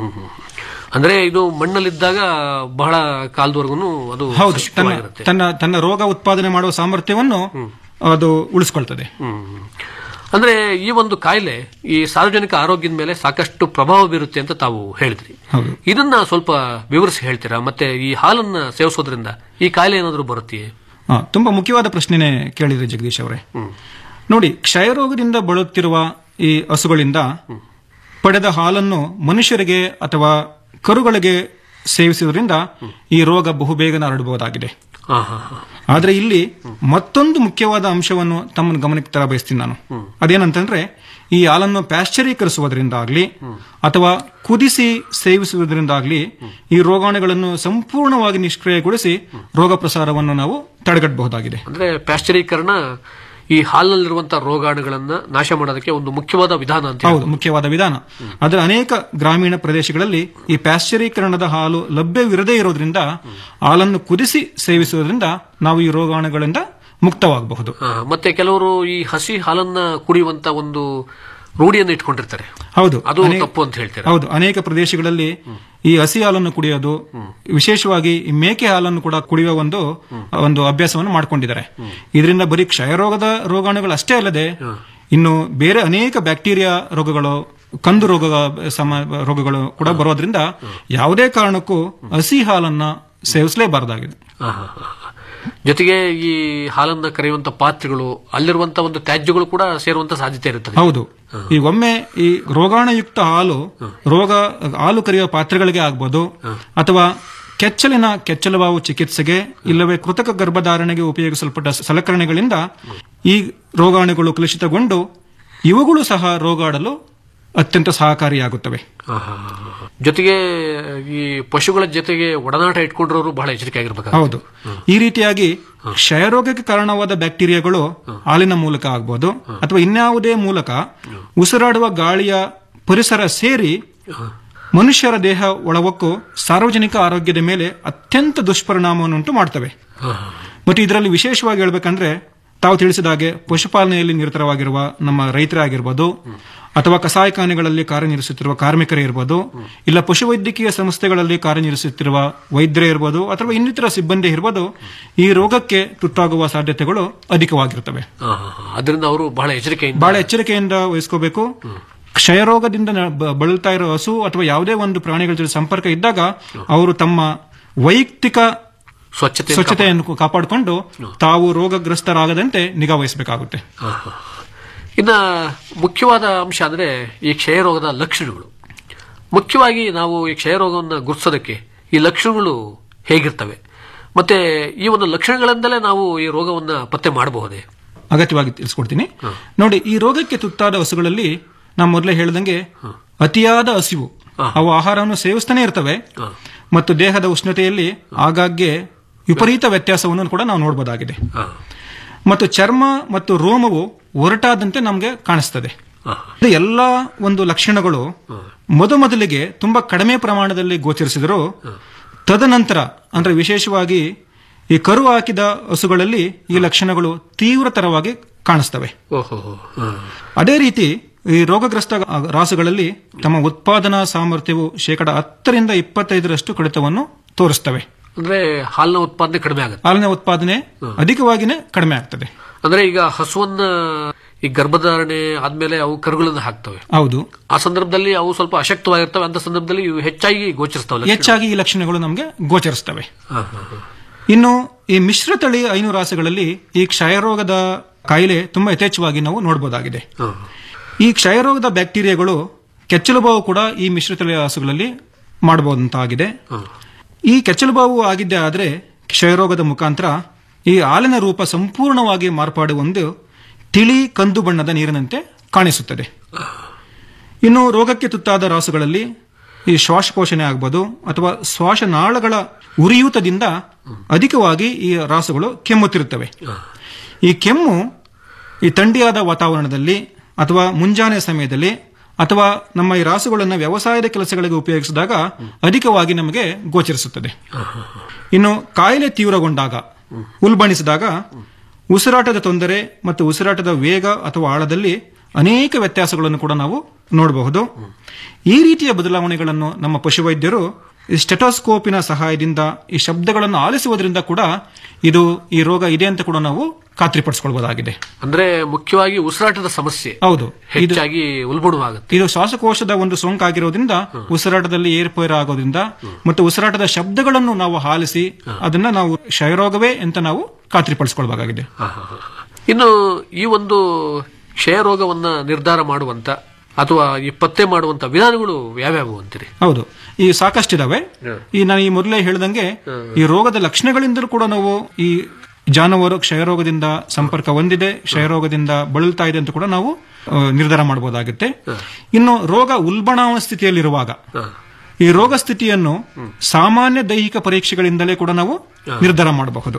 ಅಂದ್ರೆ ಇದು ಮಣ್ಣಲ್ಲಿದ್ದಾಗ ಬಹಳ ಕಾಲದವರೆಗೂ ಅದು ಹೌದು ತನ್ನ ಸಶಕ್ತವಾಗಿರುತ್ತೆ. ತನ್ನ ತನ್ನ ರೋಗ ಉತ್ಪಾದನೆ ಮಾಡುವ ಸಾಮರ್ಥ್ಯವನ್ನು ಅದು ಉಳಿಸ್ಕೊಳ್ತದೆ ಅಂದ್ರೆ ಈ ಒಂದು ಕಾಯಿಲೆ ಈ ಸಾರ್ವಜನಿಕ ಆರೋಗ್ಯದ ಮೇಲೆ ಸಾಕಷ್ಟು ಪ್ರಭಾವ ಬೀರುತ್ತೆ ಅಂತ ತಾವು ಹೇಳಿದ್ರಿ ಹೌದು ಇದನ್ನ ಸ್ವಲ್ಪ ವಿವರಿಸಿ ಹೇಳ್ತೀರಾ ಮತ್ತೆ ಈ ಹಾಲನ್ನ ಸೇವಿಸೋದ್ರಿಂದ ಈ ಕಾಯಿಲೆ ಏನಾದರೂ ಬರುತ್ತೆಯೇ ಹಾ, ತುಂಬಾ ಮುಖ್ಯವಾದ ಪ್ರಶ್ನೆನೇ ಕೇಳಿದ್ರಿ ಜಗದೀಶ್ ಅವರೇ ನೋಡಿ ಕ್ಷಯರೋಗದಿಂದ ಬಳಲುತ್ತಿರುವ ಈ ಹಸುಗಳಿಂದ ಪಡೆದ ಹಾಲನ್ನು ಮನುಷ್ಯರಿಗೆ ಅಥವಾ ಕರುಗಳಿಗೆ ಸೇವಿಸುವುದರಿಂದ ಈ ರೋಗ ಬಹುಬೇಗನೆ ಹರಡಬಹುದಾಗಿದೆ ಹಾ ಹಾ ಹಾ ಆದ್ರೆ ಇಲ್ಲಿ ಮತ್ತೊಂದು ಮುಖ್ಯವಾದ ಅಂಶವನ್ನು ತಮ್ಮ ಗಮನಕ್ಕೆ ತರ ಬಯಸ್ತೀನಿ ನಾನು ಅದೇನಂತಂದ್ರೆ ಈ ಹಾಲನ್ನು ಪ್ಯಾಶ್ಚರೀಕರಿಸುವುದರಿಂದಾಗ್ಲಿ ಅಥವಾ ಕುದಿಸಿ ಸೇವಿಸುವುದರಿಂದಾಗ್ಲಿ ಈ ರೋಗಾಣುಗಳನ್ನು ಸಂಪೂರ್ಣವಾಗಿ ನಿಷ್ಕ್ರಿಯಗೊಳಿಸಿ ರೋಗ ಪ್ರಸಾರವನ್ನು ನಾವು ತಡೆಗಟ್ಟಬಹುದಾಗಿದೆ ಅಂದ್ರೆ ಪ್ಯಾಶ್ಚರೀಕರಣ ಈ ಹಾಲಿನಲ್ಲಿರುವಂತಹ ರೋಗಾಣುಗಳನ್ನ ನಾಶ ಮಾಡೋದಕ್ಕೆ ಒಂದು ಮುಖ್ಯವಾದ ವಿಧಾನ ಅಂತ ಹೌದು ಮುಖ್ಯವಾದ ವಿಧಾನ ಆದರೆ ಅನೇಕ ಗ್ರಾಮೀಣ ಪ್ರದೇಶಗಳಲ್ಲಿ ಈ ಪ್ಯಾಶ್ಚರೀಕರಣದ ಹಾಲು ಲಭ್ಯವಿರದೇ ಇರೋದ್ರಿಂದ ಹಾಲನ್ನು ಕುದಿಸಿ ಸೇವಿಸುವುದರಿಂದ ನಾವು ಈ ರೋಗಾಣುಗಳಿಂದ ಮುಕ್ತವಾಗಬಹುದು ಆ, ಮತ್ತೆ ಕೆಲವರು ಈ ಹಸಿ ಹಾಲನ್ನ ಕುಡಿಯುವಂತ ಒಂದು ರೂಢಿಯನ್ನು ಇಟ್ಕೊಂಡಿರ್ತಾರೆ ಹೌದು ಅದು ಅನೇಕ- ತಪ್ಪು ಅಂತ ಹೇಳ್ತಾರೆ ಹೌದು ಅನೇಕ ಪ್ರದೇಶಗಳಲ್ಲಿ ಈ ಹಸಿ ಹಾಲನ್ನು ಕುಡಿಯೋದು ವಿಶೇಷವಾಗಿ ಈ ಮೇಕೆ ಹಾಲನ್ನು ಕೂಡ ಕುಡಿಯುವ ಒಂದು ಒಂದು ಅಭ್ಯಾಸವನ್ನು ಮಾಡ್ಕೊಂಡಿದ್ದಾರೆ ಇದರಿಂದ ಬರೀ ಕ್ಷಯರೋಗದ ರೋಗಾಣುಗಳು ಅಷ್ಟೇ ಅಲ್ಲದೆ ಇನ್ನು ಬೇರೆ ಅನೇಕ ಬ್ಯಾಕ್ಟೀರಿಯಾ ರೋಗಗಳು ಕಂದು ರೋಗ ಸಮ ರೋಗಗಳು ಕೂಡ ಬರೋದ್ರಿಂದ ಯಾವುದೇ ಕಾರಣಕ್ಕೂ ಹಸಿ ಹಾಲನ್ನ ಸೇವಿಸಲೇಬಾರದಾಗಿದೆ ಆ, ಹಾ, ಹಾ, ಹಾ. ಜೊತೆಗೆ ಈ ಹಾಲನ್ನ ಕರೆಯುವಂತ ಪಾತ್ರೆಗಳು ಅಲ್ಲಿರುವಂತ ಒಂದು ತ್ಯಾಜ್ಯಗಳು ಕೂಡ ಸೇರುವಂತ ಸಾಧ್ಯತೆ ಇರುತ್ತದೆ ಹೌದು ಈಗ ಒಮ್ಮೆ ಈ ರೋಗಾಣುಯುಕ್ತ ಹಾಲು ರೋಗ ಹಾಲು ಕರೆಯುವ ಪಾತ್ರೆಗಳಿಗೆ ಆಗ್ಬೋದು ಅಥವಾ ಕೆಚ್ಚಲಿನ ಕೆಚ್ಚಲುಬಾವು ಚಿಕಿತ್ಸೆಗೆ ಇಲ್ಲವೇ ಕೃತಕ ಗರ್ಭಧಾರಣೆಗೆ ಉಪಯೋಗಿಸಲ್ಪಟ್ಟ ಸಲಕರಣೆಗಳಿಂದ ಈ ರೋಗಾಣುಗಳು ಕಲುಷಿತಗೊಂಡು ಇವುಗಳು ಸಹ ರೋಗಾಡಲು ಅತ್ಯಂತ ಸಹಕಾರಿಯಾಗುತ್ತವೆ ಆ, ಹಾ, ಹಾ, ಹಾ. ಜೊತೆಗೆ ಈ ಪಶುಗಳ ಜೊತೆಗೆ ಒಡನಾಟ ಇಟ್ಕೊಂಡಿರೋರು ಬಹಳ ಎಚ್ಚರಿಕೆ ಆಗಿರ್ಬೇಕು ಹೌದು ಈ ರೀತಿಯಾಗಿ ಕ್ಷಯರೋಗಕ್ಕೆ ಕಾರಣವಾದ ಬ್ಯಾಕ್ಟೀರಿಯಾಗಳು ಹಾಲಿನ ಮೂಲಕ ಆಗ್ಬೋದು ಅಥವಾ ಇನ್ಯಾವುದೇ ಮೂಲಕ ಉಸಿರಾಡುವ ಗಾಳಿಯ ಪರಿಸರ ಸೇರಿ ಮನುಷ್ಯರ ದೇಹ ಒಳವಕ್ಕು ಸಾರ್ವಜನಿಕ ಆರೋಗ್ಯದ ಮೇಲೆ ಅತ್ಯಂತ ದುಷ್ಪರಿಣಾಮವನ್ನುಂಟು ಮಾಡ್ತವೆ ಮತ್ತು ಇದರಲ್ಲಿ ವಿಶೇಷವಾಗಿ ಹೇಳ್ಬೇಕಂದ್ರೆ ತಾವು ತಿಳಿಸಿದ ಹಾಗೆ ಪಶುಪಾಲನೆಯಲ್ಲಿ ನಿರತರವಾಗಿರುವ ನಮ್ಮ ರೈತರೇ ಆಗಿರ್ಬೋದು ಅಥವಾ ಕಸಾಯಿಖಾನೆಗಳಲ್ಲಿ ಕಾರ್ಯನಿರ್ವಹಿಸುತ್ತಿರುವ ಕಾರ್ಮಿಕರೇ ಇರ್ಬೋದು ಇಲ್ಲ ಪಶುವೈದ್ಯಕೀಯ ಸಂಸ್ಥೆಗಳಲ್ಲಿ ಕಾರ್ಯನಿರ್ವಹಿಸುತ್ತಿರುವ ವೈದ್ಯರೇ ಇರ್ಬೋದು ಅಥವಾ ಇನ್ನಿತರ ಸಿಬ್ಬಂದಿ ಇರ್ಬೋದು ಈ ರೋಗಕ್ಕೆ ತುತ್ತಾಗುವ ಸಾಧ್ಯತೆಗಳು ಅಧಿಕವಾಗಿರುತ್ತವೆ ಆ, ಹಾ, ಹಾ. ಅದರಿಂದ ಅವರು ಬಹಳ ಎಚ್ಚರಿಕೆಯಿಂದ ಬಹಳ ಎಚ್ಚರಿಕೆಯಿಂದ ವಹಿಸ್ಕೋಬೇಕು ಕ್ಷಯರೋಗದಿಂದ ನ- ಬ- ಬಳಲ್ತಾ ಇರೋ ಹಸು ಅಥವಾ ಯಾವುದೇ ಒಂದು ಪ್ರಾಣಿಗಳ ಜೊತೆ ಸಂಪರ್ಕ ಇದ್ದಾಗ ಅವರು ತಮ್ಮ ವೈಯಕ್ತಿಕ ಸ್ವಚ್ಛತೆ ಸ್ವಚ್ಛತೆಯನ್ನು ಕಾಪಾಡಿಕೊಂಡು ತಾವು ರೋಗಗ್ರಸ್ತರಾಗದಂತೆ ನಿಗಾ ವಹಿಸಬೇಕಾಗುತ್ತೆ ಇನ್ನ ಮುಖ್ಯವಾದ ಅಂಶ ಅಂದ್ರೆ ಈ ಕ್ಷಯರೋಗದ ಲಕ್ಷಣಗಳು ಮುಖ್ಯವಾಗಿ ನಾವು ಈ ಕ್ಷಯರೋಗವನ್ನು ಗುರುತಿಸೋದಕ್ಕೆ ಈ ಲಕ್ಷಣಗಳು ಹೇಗಿರ್ತವೆ ಮತ್ತೆ ಈ ಒಂದು ಲಕ್ಷಣಗಳಿಂದಲೇ ನಾವು ಈ ರೋಗವನ್ನ ಪತ್ತೆ ಮಾಡಬಹುದೇ ಅಗತ್ಯವಾಗಿ ತಿಳಿಸ್ಕೊಡ್ತೀನಿ ನೋಡಿ ಈ ರೋಗಕ್ಕೆ ತುತ್ತಾದ ಹಸುಗಳಲ್ಲಿ ನಾವು ಮೊದಲೇ ಹೇಳ್ದಂಗೆ ಅತಿಯಾದ ಹಸಿವು ಅವು ಆಹಾರವನ್ನು ಸೇವಿಸ್ತಾನೆ ಇರ್ತವೆ ಮತ್ತು ದೇಹದ ಉಷ್ಣತೆಯಲ್ಲಿ ಆಗಾಗ್ಗೆ ವಿಪರೀತ ವ್ಯತ್ಯಾಸವನ್ನು ಕೂಡ ನಾವು ನೋಡಬಹುದಾಗಿದೆ ಮತ್ತು ಚರ್ಮ ಮತ್ತು ರೋಮವು ಒರಟಾದಂತೆ ನಮಗೆ ಕಾಣಿಸ್ತದೆ ಇದು ಎಲ್ಲ ಒಂದು ಲಕ್ಷಣಗಳು ಮೊದಮೊದಲಿಗೆ ತುಂಬಾ ಕಡಿಮೆ ಪ್ರಮಾಣದಲ್ಲಿ ಗೋಚರಿಸಿದರೂ ತದನಂತರ ಅಂದ್ರೆ ವಿಶೇಷವಾಗಿ ಈ ಕರು ಹಾಕಿದ ಹಸುಗಳಲ್ಲಿ ಈ ಲಕ್ಷಣಗಳು ತೀವ್ರತರವಾಗಿ ಕಾಣಿಸ್ತವೆ ಓಹೋ ಅದೇ ರೀತಿ ಈ ರೋಗಗ್ರಸ್ತ ರಾಸುಗಳಲ್ಲಿ ತಮ್ಮ ಉತ್ಪಾದನಾ ಸಾಮರ್ಥ್ಯವು ಶೇಕಡ ಹತ್ತರಿಂದ ಇಪ್ಪತ್ತೈದರಷ್ಟು ಕಡಿತವನ್ನು ತೋರಿಸ್ತವೆ ಅಂದ್ರೆ ಹಾಲಿನ ಉತ್ಪಾದನೆ ಕಡಿಮೆ ಆಗುತ್ತೆ ಹಾಲಿನ ಉತ್ಪಾದನೆ ಅಧಿಕವಾಗಿನೇ ಕಡಿಮೆ ಆಗ್ತದೆ ಅಂದ್ರೆ ಈಗ ಹಸುವನ್ನ ಈ ಗರ್ಭಧಾರಣೆ ಆದ್ಮೇಲೆ ಅವು ಕರುಗಳನ್ನ ಹಾಕ್ತವೆ ಹೌದು ಆ ಸಂದರ್ಭದಲ್ಲಿ ಅವು ಸ್ವಲ್ಪ ಅಶಕ್ತವಾಗಿರ್ತವೆ ಅಂತ ಸಂದರ್ಭದಲ್ಲಿ ಇವು ಹೆಚ್ಚಾಗಿ ಗೋಚರಿಸ್ತವೆ ಹೆಚ್ಚಾಗಿ ಈ ಲಕ್ಷಣಗಳು ನಮಗೆ ಗೋಚರಿಸ್ತವೆ ಹಾ, ಹಾ, ಹಾ. ಇನ್ನು ಈ ಮಿಶ್ರತಳಿ ಐನು ರಾಸುಗಳಲ್ಲಿ ಈ ಕ್ಷಯರೋಗದ ಕಾಯಿಲೆ ತುಂಬಾ ಯಥೇಚ್ಛವಾಗಿ ನಾವು ನೋಡಬಹುದಾಗಿದೆ ಹಾ. ಈ ಕ್ಷಯರೋಗದ ಬ್ಯಾಕ್ಟೀರಿಯಾಗಳು ಕೆಚ್ಚಲುಬಾವು ಕೂಡ ಈ ಮಿಶ್ರತಳಿ ರಾಸುಗಳಲ್ಲಿ ಮಾಡಬಹುದಂತಾಗಿದೆ ಈ ಕೆಚ್ಚಲುಬಾವು ಆಗಿದ್ದೇ ಆದರೆ ಕ್ಷಯರೋಗದ ಮುಖಾಂತರ ಈ ಹಾಲಿನ ರೂಪ ಸಂಪೂರ್ಣವಾಗಿ ಮಾರ್ಪಾಡು ಒಂದು ತಿಳಿ ಕಂದು ಬಣ್ಣದ ನೀರಿನಂತೆ ಕಾಣಿಸುತ್ತದೆ ಇನ್ನು ರೋಗಕ್ಕೆ ತುತ್ತಾದ ರಾಸುಗಳಲ್ಲಿ ಈ ಶ್ವಾಸಕೋಶನೆ ಆಗ್ಬೋದು ಅಥವಾ ಶ್ವಾಸನಾಳಗಳ ಉರಿಯೂತದಿಂದ ಅಧಿಕವಾಗಿ ಈ ರಾಸುಗಳು ಕೆಮ್ಮುತ್ತಿರುತ್ತವೆ ಈ ಕೆಮ್ಮು ಈ ಥಂಡಿಯಾದ ವಾತಾವರಣದಲ್ಲಿ ಅಥವಾ ಮುಂಜಾನೆ ಸಮಯದಲ್ಲಿ ಅಥವಾ ನಮ್ಮ ಈ ರಾಸುಗಳನ್ನು ವ್ಯವಸಾಯದ ಕೆಲಸಗಳಿಗೆ ಉಪಯೋಗಿಸಿದಾಗ ಅಧಿಕವಾಗಿ ನಮಗೆ ಗೋಚರಿಸುತ್ತದೆ ಇನ್ನು ಕಾಯಿಲೆ ತೀವ್ರಗೊಂಡಾಗ ಉಲ್ಬಣಿಸಿದಾಗ ಉಸಿರಾಟದ ತೊಂದರೆ ಮತ್ತು ಉಸಿರಾಟದ ವೇಗ ಅಥವಾ ಆಳದಲ್ಲಿ ಅನೇಕ ವ್ಯತ್ಯಾಸಗಳನ್ನು ಕೂಡ ನಾವು ನೋಡಬಹುದು ಈ ರೀತಿಯ ಬದಲಾವಣೆಗಳನ್ನು ನಮ್ಮ ಪಶುವೈದ್ಯರು ಈ ಸ್ಟೆಟೋಸ್ಕೋಪಿನ ಸಹಾಯದಿಂದ ಈ ಶಬ್ದಗಳನ್ನು ಆಲಿಸುವುದರಿಂದ ಕೂಡ ಇದು ಈ ರೋಗ ಇದೆ ಅಂತ ಕೂಡ ನಾವು ಖಾತ್ರಿಪಡಿಸಿಕೊಳ್ಳಬಹುದಾಗಿದೆ ಅಂದ್ರೆ ಮುಖ್ಯವಾಗಿ ಉಸಿರಾಟದ ಸಮಸ್ಯೆ ಹೌದು ಇದು ಹೆಚ್ಚಾಗಿ ಉಲ್ಬಣವಾಗುತ್ತೆ ಇದು ಶ್ವಾಸಕೋಶದ ಒಂದು ಸೋಂಕಾಗಿರೋದ್ರಿಂದ ಉಸಿರಾಟದಲ್ಲಿ ಏರ್ಪೇರ್ ಆಗೋದ್ರಿಂದ ಮತ್ತು ಉಸಿರಾಟದ ಶಬ್ದಗಳನ್ನು ನಾವು ಆಲಿಸಿ ಅದನ್ನ ನಾವು ಕ್ಷಯರೋಗವೇ ಅಂತ ನಾವು ಖಾತ್ರಿಪಡಿಸಿಕೊಳ್ಬೇಕಾಗಿದೆ ಹಾ, ಹಾ, ಹಾ. ಇನ್ನು ಈ ಒಂದು ಕ್ಷಯ ರೋಗವನ್ನ ನಿರ್ಧಾರ ಮಾಡುವಂತ ಅಥವಾ ಈ ಪತ್ತೆ ಮಾಡುವಂತ ವಿಧಾನಗಳು ಯಾವ್ಯಾವು ಅಂತೀರಿ ಹೌದು ಈ ಸಾಕಷ್ಟಿದಾವೆ ಈ ನಾನು ಈ ಮೊದಲೇ ಹೇಳ್ದಂಗೆ ಈ ರೋಗದ ಲಕ್ಷಣಗಳಿಂದಲೂ ಕೂಡ ನಾವು ಈ ಜಾನುವಾರು ಕ್ಷಯರೋಗದಿಂದ ಸಂಪರ್ಕ ಹೊಂದಿದೆ ಕ್ಷಯರೋಗದಿಂದ ಬಳಲ್ತಾ ಇದೆ ಅಂತ ಕೂಡ ನಾವು ಆ, ನಿರ್ಧಾರ ಮಾಡಬಹುದಾಗುತ್ತೆ ಇನ್ನು ರೋಗ ಉಲ್ಬಣಾವಣ ಸ್ಥಿತಿಯಲ್ಲಿರುವಾಗ ಈ ರೋಗ ಸ್ಥಿತಿಯನ್ನು ಸಾಮಾನ್ಯ ದೈಹಿಕ ಪರೀಕ್ಷೆಗಳಿಂದಲೇ ಕೂಡ ನಾವು ನಿರ್ಧಾರ ಮಾಡಬಹುದು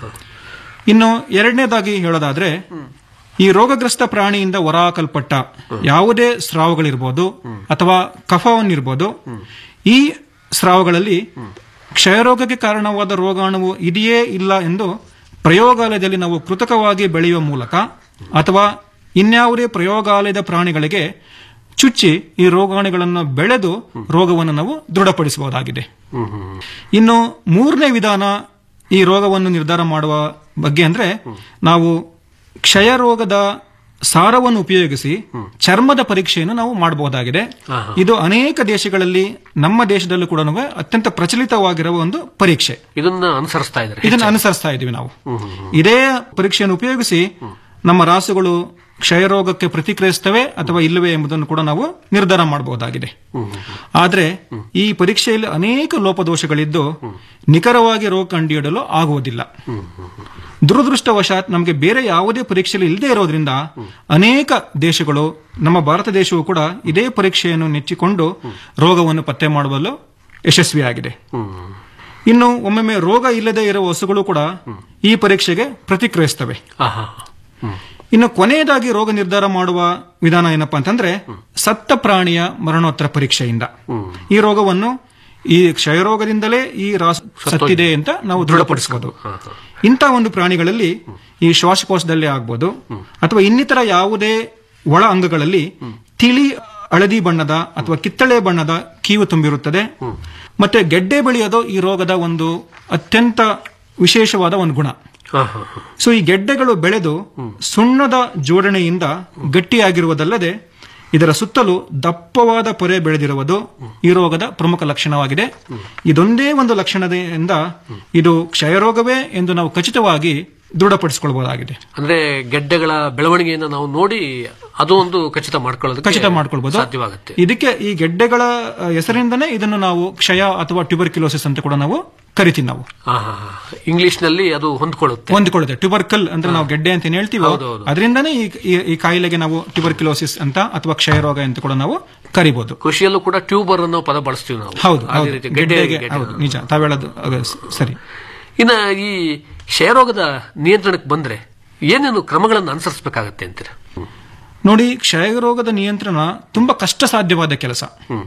ಇನ್ನು ಎರಡನೇದಾಗಿ ಹೇಳೋದಾದ್ರೆ ಈ ರೋಗಗ್ರಸ್ತ ಪ್ರಾಣಿಯಿಂದ ಹೊರಹಾಕಲ್ಪಟ್ಟ ಯಾವುದೇ ಸ್ರಾವಗಳಿರ್ಬೋದು ಅಥವಾ ಕಫವನ್ನಿರ್ಬೋದು ಈ ಸ್ರಾವಗಳಲ್ಲಿ ಕ್ಷಯರೋಗಕ್ಕೆ ಕಾರಣವಾದ ರೋಗಾಣುವು ಇದೆಯೇ ಇಲ್ಲ ಎಂದು ಪ್ರಯೋಗಾಲಯದಲ್ಲಿ ನಾವು ಕೃತಕವಾಗಿ ಬೆಳೆಯುವ ಮೂಲಕ ಅಥವಾ ಇನ್ಯಾವುದೇ ಪ್ರಯೋಗಾಲಯದ ಪ್ರಾಣಿಗಳಿಗೆ ಚುಚ್ಚಿ ಈ ರೋಗಾಣುಗಳನ್ನು ಬೆಳೆದು ರೋಗವನ್ನು ನಾವು ದೃಢಪಡಿಸಬಹುದಾಗಿದೆ ಇನ್ನು ಮೂರನೇ ವಿಧಾನ ಈ ರೋಗವನ್ನು ನಿರ್ಧಾರ ಮಾಡುವ ಬಗ್ಗೆ ಅಂದ್ರೆ ನಾವು ಕ್ಷಯ ರೋಗದ ಸಾರವನ್ನು ಉಪಯೋಗಿಸಿ ಚರ್ಮದ ಪರೀಕ್ಷೆಯನ್ನು ನಾವು ಮಾಡಬಹುದಾಗಿದೆ ಇದು ಅನೇಕ ದೇಶಗಳಲ್ಲಿ ನಮ್ಮ ದೇಶದಲ್ಲೂ ಕೂಡ ಅತ್ಯಂತ ಪ್ರಚಲಿತವಾಗಿರುವ ಒಂದು ಪರೀಕ್ಷೆ ಇದನ್ನ ಅನುಸರಿಸ್ತಾ ಇದ್ದಾರೆ ಇದನ್ನು ಅನುಸರಿಸ್ತಾ ಇದ್ದೀವಿ ನಾವು ಇದೇ ಪರೀಕ್ಷೆಯನ್ನು ಉಪಯೋಗಿಸಿ ನಮ್ಮ ರಾಸುಗಳು ಕ್ಷಯರೋಗಕ್ಕೆ ಪ್ರತಿಕ್ರಿಯಿಸ್ತವೆ ಅಥವಾ ಇಲ್ಲವೇ ಎಂಬುದನ್ನು ಕೂಡ ನಾವು ನಿರ್ಧಾರ ಮಾಡಬಹುದಾಗಿದೆ ಆದರೆ ಈ ಪರೀಕ್ಷೆಯಲ್ಲಿ ಅನೇಕ ಲೋಪದೋಷಗಳಿದ್ದು ನಿಖರವಾಗಿ ರೋಗ ಕಂಡುಹಿಡಿಯಲು ಆಗುವುದಿಲ್ಲ ದುರದೃಷ್ಟವಶಾತ್ ನಮಗೆ ಬೇರೆ ಯಾವುದೇ ಪರೀಕ್ಷೆಯಲ್ಲಿ ಇಲ್ಲದೆ ಇರೋದ್ರಿಂದ ಅನೇಕ ದೇಶಗಳು ನಮ್ಮ ಭಾರತ ದೇಶವು ಕೂಡ ಇದೇ ಪರೀಕ್ಷೆಯನ್ನು ನೆಚ್ಚಿಕೊಂಡು ರೋಗವನ್ನು ಪತ್ತೆ ಮಾಡಲು ಯಶಸ್ವಿಯಾಗಿದೆ ಇನ್ನು ಒಮ್ಮೊಮ್ಮೆ ರೋಗ ಇಲ್ಲದೆ ಇರುವ ಹಸುಗಳು ಕೂಡ ಈ ಪರೀಕ್ಷೆಗೆ ಪ್ರತಿಕ್ರಿಯಿಸ್ತವೆ ಇನ್ನು ಕೊನೆಯದಾಗಿ ರೋಗ ನಿರ್ಧಾರ ಮಾಡುವ ವಿಧಾನ ಏನಪ್ಪಾ ಅಂತಂದ್ರೆ ಸತ್ತ ಪ್ರಾಣಿಯ ಮರಣೋತ್ತರ ಪರೀಕ್ಷೆಯಿಂದ ಈ ರೋಗವನ್ನು ಈ ಕ್ಷಯರೋಗದಿಂದಲೇ ಈ ರಾಸ ಸತ್ತಿದೆ ಅಂತ ನಾವು ದೃಢಪಡಿಸಬಹುದು ಇಂಥ ಒಂದು ಪ್ರಾಣಿಗಳಲ್ಲಿ ಈ ಶ್ವಾಸಕೋಶದಲ್ಲಿ ಆಗ್ಬೋದು ಅಥವಾ ಇನ್ನಿತರ ಯಾವುದೇ ಒಳ ಅಂಗಗಳಲ್ಲಿ ತಿಳಿ ಹಳದಿ ಬಣ್ಣದ ಅಥವಾ ಕಿತ್ತಳೆ ಬಣ್ಣದ ಕೀವು ತುಂಬಿರುತ್ತದೆ ಮತ್ತೆ ಗೆಡ್ಡೆ ಬೆಳೆಯೋದು ಈ ರೋಗದ ಒಂದು ಅತ್ಯಂತ ವಿಶೇಷವಾದ ಒಂದು ಗುಣ ಸೊ ಈ ಗೆಡ್ಡೆಗಳು ಬೆಳೆದು ಸುಣ್ಣದ ಜೋಡಣೆಯಿಂದ ಗಟ್ಟಿಯಾಗಿರುವುದಲ್ಲದೆ ಇದರ ಸುತ್ತಲೂ ದಪ್ಪವಾದ ಪೊರೆ ಬೆಳೆದಿರುವುದು ಈ ರೋಗದ ಪ್ರಮುಖ ಲಕ್ಷಣವಾಗಿದೆ ಇದೊಂದೇ ಒಂದು ಲಕ್ಷಣದಿಂದ ಇದು ಕ್ಷಯರೋಗವೇ ಎಂದು ನಾವು ಖಚಿತವಾಗಿ ದೃಢಪಡಿಸಿಕೊಳ್ಳಬಹುದಾಗಿದೆ ಅಂದ್ರೆ ಗೆಡ್ಡೆಗಳ ಬೆಳವಣಿಗೆಯನ್ನು ನಾವು ನೋಡಿ ಅದು ಒಂದು ಖಚಿತ ಮಾಡ್ಕೊಳ್ಳೋದಕ್ಕೆ ಖಚಿತ ಮಾಡ್ಕೊಳ್ಬಹುದು ಸಾಧ್ಯವಾಗುತ್ತೆ ಇದಕ್ಕೆ ಈ ಗೆಡ್ಡೆಗಳ ಆ, ಹೆಸರಿಂದನೇ ಇದನ್ನು ನಾವು ಕ್ಷಯ ಅಥವಾ ಟ್ಯೂಬರ್ಕ್ಯುಲೋಸಿಸ್ ಅಂತ ಕೂಡ ನಾವು ಕರಿತೀವಿ ನಾವು ಇಂಗ್ಲಿಷ್ ನಲ್ಲಿ ಅದು ಹೊಂದ್ಕೊಳ್ಳುತ್ತೆ ಹೊಂದಿಕೊಳ್ಳುತ್ತೆ ಟ್ಯೂಬರ್ಕಲ್ ಅಂದ್ರೆ ನಾವು ಗೆಡ್ಡೆ ಅಂತ ಏನ್ ಹೇಳ್ತೀವೋ ಹೌದು, ಹೌದು. ಅದರಿಂದನೇ ಈ ಈ- ಈ ಕಾಯಿಲೆಗೆ ನಾವು ಟ್ಯೂಬರ್ಕ್ಯುಲೋಸಿಸ್ ಅಂತ ಅಥವಾ ಕ್ಷಯರೋಗ ಅಂತ ಕೂಡ ನಾವು ಕರಿಬಹುದು ಕೃಷಿಯಲ್ಲೂ ಕೂಡ ಟ್ಯೂಬರ್ ಅನ್ನೋ ಪದ ಬಳಸ್ತೀವಿ ನಾವು ಹೌದು ಅದೇ ಹೌದು ರೀತಿ ಗೆಡ್ಡೆ ಗೆಡ್ಡೆಗೆ ಗೆಡ್ಡೆ. ಹೌದು ನಿಜ ತಾವ್ ಹೇಳೋದು ಅದು ಸ- ಸರಿ ಇನ್ನ ಈ ಕ್ಷಯರೋಗದ ನಿಯಂತ್ರಣಕ್ಕೆ ಬಂದ್ರೆ ಏನೇನು ಕ್ರಮಗಳನ್ನು ಅನುಸರಿಸಬೇಕಾಗತ್ತೆ ಅಂತೀರ ನೋಡಿ ಕ್ಷಯರೋಗದ ನಿಯಂತ್ರಣ ತುಂಬಾ ಕಷ್ಟ ಸಾಧ್ಯವಾದ ಕೆಲಸ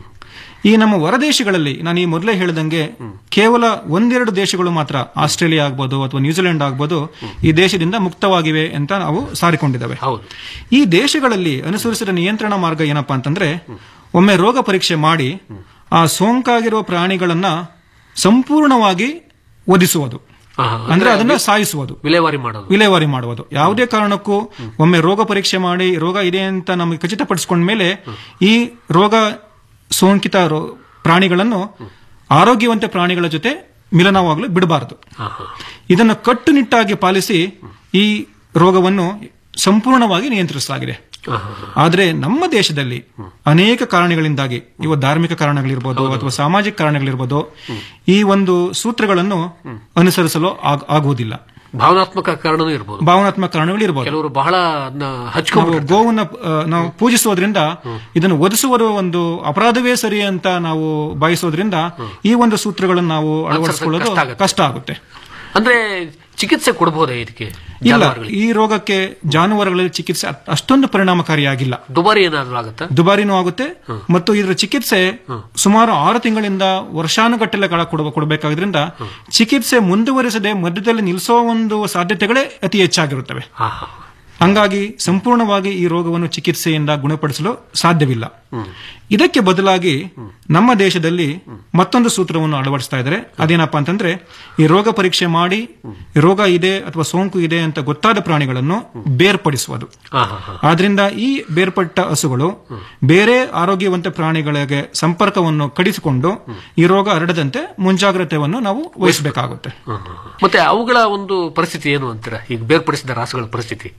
ಈ ನಮ್ಮ ಹೊರದೇಶಗಳಲ್ಲಿ ನಾನು ಈ ಮೊದಲೇ ಹೇಳಿದಂಗೆ ಕೇವಲ ಒಂದೆರಡು ದೇಶಗಳು ಮಾತ್ರ ಆಸ್ಟ್ರೇಲಿಯಾ ಆಗ್ಬೋದು ಅಥವಾ ನ್ಯೂಜಿಲೆಂಡ್ ಆಗ್ಬೋದು ಈ ದೇಶದಿಂದ ಮುಕ್ತವಾಗಿವೆ ಅಂತ ನಾವು ಸಾರಿಕೊಂಡಿದ್ದಾವೆ ಈ ದೇಶಗಳಲ್ಲಿ ಅನುಸರಿಸಿದ ನಿಯಂತ್ರಣ ಮಾರ್ಗ ಏನಪ್ಪಾ ಅಂತಂದ್ರೆ ಒಮ್ಮೆ ರೋಗ ಪರೀಕ್ಷೆ ಮಾಡಿ ಆ ಸೋಂಕಾಗಿರುವ ಪ್ರಾಣಿಗಳನ್ನ ಸಂಪೂರ್ಣವಾಗಿ ಒದಿಸುವುದು ಅಂದ್ರೆ ಅದನ್ನ ಸಾಯಿಸುವುದು ವಿಲೇವಾರಿ ಮಾಡೋದು ವಿಲೇವಾರಿ ಮಾಡುವುದು ಯಾವುದೇ ಕಾರಣಕ್ಕೂ ಒಮ್ಮೆ ರೋಗ ಪರೀಕ್ಷೆ ಮಾಡಿ ರೋಗ ಇದೆ ಅಂತ ನಮಗೆ ಖಚಿತಪಡಿಸಿಕೊಂಡ ಮೇಲೆ ಈ ರೋಗ ಸೋಂಕಿತ ರೋ- ಪ್ರಾಣಿಗಳನ್ನು ಆರೋಗ್ಯವಂತ ಪ್ರಾಣಿಗಳ ಜೊತೆ ಮಿಲನವಾಗಲು ಬಿಡಬಾರದು ಇದನ್ನು ಕಟ್ಟುನಿಟ್ಟಾಗಿ ಪಾಲಿಸಿ ಈ ರೋಗವನ್ನು ಸಂಪೂರ್ಣವಾಗಿ ನಿಯಂತ್ರಿಸಲಾಗಿದೆ ಆದರೆ ನಮ್ಮ ದೇಶದಲ್ಲಿ ಅನೇಕ ಕಾರಣಗಳಿಂದಾಗಿ ಇವ ಧಾರ್ಮಿಕ ಕಾರಣಗಳಿರ್ಬೋದು ಅಥವಾ ಸಾಮಾಜಿಕ ಕಾರಣಗಳಿರ್ಬೋದು ಈ ಒಂದು ಸೂತ್ರಗಳನ್ನು ಅನುಸರಿಸಲು ಆಗ್- ಆಗುವುದಿಲ್ಲ ಭಾವನಾತ್ಮಕ ಕಾರಣನೂ ಇರ್ಬೋದು ಭಾವನಾತ್ಮಕ ಕಾರಣಗಳು ಇರಬಹುದು ಕೆಲವರು ಬಹಳ ಅದನ್ನ ನಾವು ಹಚ್ಕೊಂಡು ಗೋವನ್ನ ಆ, ನಾವು ಪೂಜಿಸೋದ್ರಿಂದ ಇದನ್ನು ಒದಿಸುವುದು ಒಂದು ಅಪರಾಧವೇ ಸರಿ ಅಂತ ನಾವು ಭಾವಿಸೋದ್ರಿಂದ ಈ ಒಂದು ಸೂತ್ರಗಳನ್ನು ನಾವು ಅಳವಡಿಸಿಕೊಳ್ಳೋದು ಕಷ್ಟ ಆಗುತ್ತೆ. ಕಷ್ಟ ಆಗುತ್ತೆ ಅಂದ್ರೆ ಚಿಕಿತ್ಸೆ ಕೊಡಬಹುದೇ ಇದಕ್ಕೆ ಇಲ್ಲ ಜಾನುವಾರುಗಳಿಗೆ? ಈ ರೋಗಕ್ಕೆ ಜಾನುವಾರುಗಳಲ್ಲಿ ಚಿಕಿತ್ಸೆ ಅ- ಅಷ್ಟೊಂದು ಪರಿಣಾಮಕಾರಿಯಾಗಿಲ್ಲ ದುಬಾರಿ ಏನಾದ್ರೂ ಆಗುತ್ತಾ ದುಬಾರಿನೂ ಆಗುತ್ತೆ ಮತ್ತು ಇದರ ಚಿಕಿತ್ಸೆ ಸುಮಾರು ಆರು ತಿಂಗಳಿಂದ ವರ್ಷಾನುಗಟ್ಟಲೆ ಕಾಲ ಕೊಡ ಕೊಡಬೇಕಾದ್ರಿಂದ ಚಿಕಿತ್ಸೆ ಮುಂದುವರಿಸದೆ ಮಧ್ಯದಲ್ಲಿ ನಿಲ್ಲಿಸೋ ಒಂದು ಸಾಧ್ಯತೆಗಳೇ ಅತಿ ಹೆಚ್ಚಾಗಿರುತ್ತವೆ ಹಂಗಾಗಿ ಸಂಪೂರ್ಣವಾಗಿ ಈ ರೋಗವನ್ನು ಚಿಕಿತ್ಸೆಯಿಂದ ಗುಣಪಡಿಸಲು ಸಾಧ್ಯವಿಲ್ಲ ಇದಕ್ಕೆ ಬದಲಾಗಿ ನಮ್ಮ ದೇಶದಲ್ಲಿ ಮತ್ತೊಂದು ಸೂತ್ರವನ್ನು ಅಳವಡಿಸ್ತಾ ಇದ್ದಾರೆ ಅದೇನಪ್ಪಾ ಅಂತಂದ್ರೆ ಈ ರೋಗ ಪರೀಕ್ಷೆ ಮಾಡಿ ಈ ರೋಗ ಇದೆ ಅಥವಾ ಸೋಂಕು ಇದೆ ಅಂತ ಗೊತ್ತಾದ ಪ್ರಾಣಿಗಳನ್ನು ಬೇರ್ಪಡಿಸುವುದು ಆದ್ರಿಂದ ಈ ಬೇರ್ಪಟ್ಟ ಹಸುಗಳು ಬೇರೆ ಆರೋಗ್ಯವಂತ ಪ್ರಾಣಿಗಳಿಗೆ ಸಂಪರ್ಕವನ್ನು ಕಡಿಸಿಕೊಂಡು ಈ ರೋಗ ಹರಡದಂತೆ ಮುಂಜಾಗ್ರತೆಯನ್ನು ನಾವು ವಹಿಸಬೇಕಾಗುತ್ತೆ ಮತ್ತೆ ಅವುಗಳ ಒಂದು ಪರಿಸ್ಥಿತಿ ಏನು ಅಂತೀರಾ ಈಗ ಬೇರ್ಪಡಿಸಿದ ರಾಸುಗಳ ಪರಿಸ್ಥಿತಿ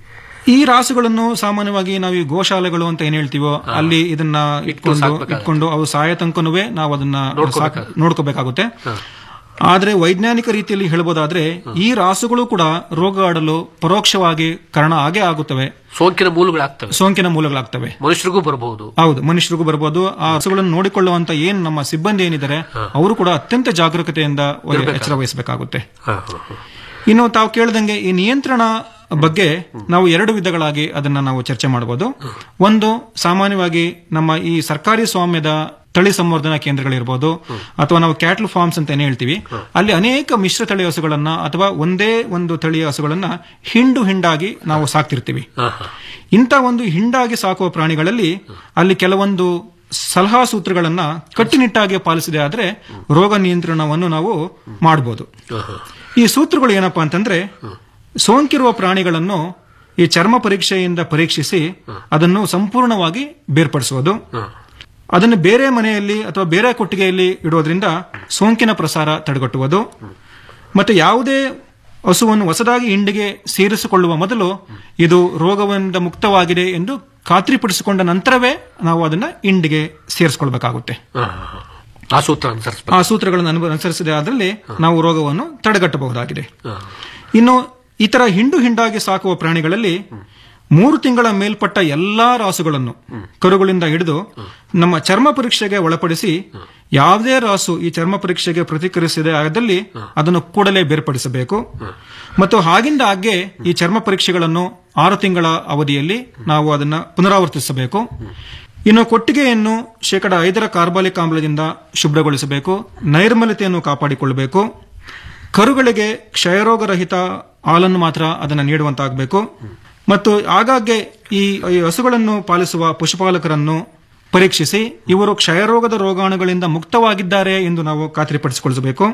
ಈ ರಾಸುಗಳನ್ನು ಸಾಮಾನ್ಯವಾಗಿ ನಾವು ಈ ಗೋಶಾಲೆಗಳು ಅಂತ ಏನ್ ಹೇಳ್ತೀವೋ ಅಲ್ಲಿ ಇದನ್ನ ಇಟ್ಕೊಂಡು ಸಾಕ್ಬೇಕಾಗತ್ತೆ. ಇಟ್ಕೊಂಡು ಅವು ಸಾಯ ತನಕನೂ ನಾವು ಅದನ್ನ ನೋಡ್ಕೋಬೇಕಾಗುತ್ತೆ. ಸಾಕ್- ನೋಡ್ಕೋಬೇಕಾಗುತ್ತೆ ಆದ್ರೆ ವೈಜ್ಞಾನಿಕ ರೀತಿಯಲ್ಲಿ ಹೇಳ್ಬೋದಾದ್ರೆ ಈ ರಾಸುಗಳು ಕೂಡ ರೋಗ ಆಡಲು ಪರೋಕ್ಷವಾಗಿ ಕಾರಣ ಆಗೇ ಆಗುತ್ತವೆ ಸೋಂಕಿನ ಮೂಲಗಳಾಗ್ತವೆ ಸೋಂಕಿನ ಮೂಲಗಳಾಗ್ತವೆ ಮನುಷ್ಯರಿಗೂ ಬರಬಹುದು ಹೌದು ಮನುಷ್ಯರಿಗೂ ಬರ್ಬೋದು ಆ ಹಸುಗಳನ್ನು ನೋಡಿಕೊಳ್ಳುವಂತ ಏನ್ ನಮ್ಮ ಸಿಬ್ಬಂದಿ ಏನಿದ್ದಾರೆ ಅವರು ಕೂಡ ಅತ್ಯಂತ ಜಾಗರೂಕತೆಯಿಂದ ವಹಿ- ಎಚ್ಚರ ವಹಿಸಬೇಕಾಗುತ್ತೆ ಇನ್ನು ತಾವು ಕೇಳ್ದಂಗೆ ಈ ನಿಯಂತ್ರಣ ಬಗ್ಗೆ ನಾವು ಎರಡು ವಿಧಗಳಾಗಿ ಅದನ್ನ ನಾವು ಚರ್ಚೆ ಮಾಡಬಹುದು ಒಂದು ಸಾಮಾನ್ಯವಾಗಿ ನಮ್ಮ ಈ ಸರ್ಕಾರಿ ಸ್ವಾಮ್ಯದ ತಳಿ ಸಂವರ್ಧನಾ ಕೇಂದ್ರಗಳಿರ್ಬೋದು ಅಥವಾ ನಾವು ಕ್ಯಾಟಲ್ ಫಾರ್ಮ್ಸ್ ಅಂತ ಏನ್ ಹೇಳ್ತೀವಿ ಅಲ್ಲಿ ಅನೇಕ ಮಿಶ್ರ ತಳಿ ಹಸುಗಳನ್ನ ಅಥವಾ ಒಂದೇ ಒಂದು ತಳಿಯ ಹಸುಗಳನ್ನ ಹಿಂಡು ಹಿಂಡಾಗಿ ನಾವು ಸಾಕ್ತಿರ್ತೀವಿ ಇಂಥ ಒಂದು ಹಿಂಡಾಗಿ ಸಾಕುವ ಪ್ರಾಣಿಗಳಲ್ಲಿ ಅಲ್ಲಿ ಕೆಲವೊಂದು ಸಲಹಾ ಸೂತ್ರಗಳನ್ನ ಕಟ್ಟುನಿಟ್ಟಾಗಿ ಪಾಲಿಸಿದೆ ಆದ್ರೆ ರೋಗ ನಿಯಂತ್ರಣವನ್ನು ನಾವು ಮಾಡಬಹುದು ಈ ಸೂತ್ರಗಳು ಏನಪ್ಪಾ ಅಂತಂದ್ರೆ ಸೋಂಕಿರುವ ಪ್ರಾಣಿಗಳನ್ನು ಈ ಚರ್ಮ ಪರೀಕ್ಷೆಯಿಂದ ಪರೀಕ್ಷಿಸಿ ಅದನ್ನು ಸಂಪೂರ್ಣವಾಗಿ ಬೇರ್ಪಡಿಸುವುದು ಅದನ್ನು ಬೇರೆ ಮನೆಯಲ್ಲಿ ಅಥವಾ ಬೇರೆ ಕೊಟ್ಟಿಗೆಯಲ್ಲಿ ಇಡೋದ್ರಿಂದ ಸೋಂಕಿನ ಪ್ರಸಾರ ತಡೆಗಟ್ಟುವುದು ಮತ್ತೆ ಯಾವುದೇ ಹಸುವನ್ನು ಹೊಸದಾಗಿ ಹಿಂಡಿಗೆ ಸೇರಿಸಿಕೊಳ್ಳುವ ಮೊದಲು ಇದು ರೋಗದಿಂದ ಮುಕ್ತವಾಗಿದೆ ಎಂದು ಖಾತ್ರಿಪಡಿಸಿಕೊಂಡ ನಂತರವೇ ನಾವು ಅದನ್ನ ಹಿಂಡಿಗೆ ಸೇರಿಸಿಕೊಳ್ಬೇಕಾಗುತ್ತೆ ಆ ಸೂತ್ರ ಅನುಸರಿಸಬೇಕು ಆ ಸೂತ್ರಗಳನ್ನು ಅನು- ಅನುಸರಿಸಿದ ಅದರಲ್ಲಿ ನಾವು ರೋಗವನ್ನು ತಡೆಗಟ್ಟಬಹುದಾಗಿದೆ ಇನ್ನು ಈ ತರ ಹಿಂಡು ಹಿಂಡಾಗಿ ಸಾಕುವ ಪ್ರಾಣಿಗಳಲ್ಲಿ ಮೂರು ತಿಂಗಳ ಮೇಲ್ಪಟ್ಟ ಎಲ್ಲಾ ರಾಸುಗಳನ್ನು ಕರುಗಳಿಂದ ಹಿಡಿದು ನಮ್ಮ ಚರ್ಮ ಪರೀಕ್ಷೆಗೆ ಒಳಪಡಿಸಿ ಯಾವುದೇ ರಾಸು ಈ ಚರ್ಮ ಪರೀಕ್ಷೆಗೆ ಪ್ರತಿಕ್ರಿಯಿಸಿದೆ ಆದಲ್ಲಿ ಅದನ್ನು ಕೂಡಲೇ ಬೇರ್ಪಡಿಸಬೇಕು ಮತ್ತು ಆಗಿಂದ ಹಾಗೆ ಈ ಚರ್ಮ ಪರೀಕ್ಷೆಗಳನ್ನು ಆರು ತಿಂಗಳ ಅವಧಿಯಲ್ಲಿ ನಾವು ಅದನ್ನ ಪುನರಾವರ್ತಿಸಬೇಕು ಇನ್ನು ಕೊಟ್ಟಿಗೆಯನ್ನು ಶೇಕಡ ಐದರ ಕಾರ್ಬಾಲಿಕ್ ಆಮ್ಲದಿಂದ ಶುಭ್ರಗೊಳಿಸಬೇಕು ನೈರ್ಮಲ್ಯತೆಯನ್ನು ಕಾಪಾಡಿಕೊಳ್ಳಬೇಕು ಕರುಗಳಿಗೆ ಕ್ಷಯರೋಗರಹಿತ ಹಾಲನ್ನು ಮಾತ್ರ ಅದನ್ನು ನೀಡುವಂತಾಗಬೇಕು ಮತ್ತು ಆಗಾಗ್ಗೆ ಈ ಈ ಹಸುಗಳನ್ನು ಪಾಲಿಸುವ ಪಶುಪಾಲಕರನ್ನು ಪರೀಕ್ಷಿಸಿ ಇವರು ಕ್ಷಯರೋಗದ ರೋಗಾಣುಗಳಿಂದ ಮುಕ್ತವಾಗಿದ್ದಾರೆ ಎಂದು ನಾವು ಖಾತ್ರಿಪಡಿಸಿಕೊಳ್ಳಬೇಕು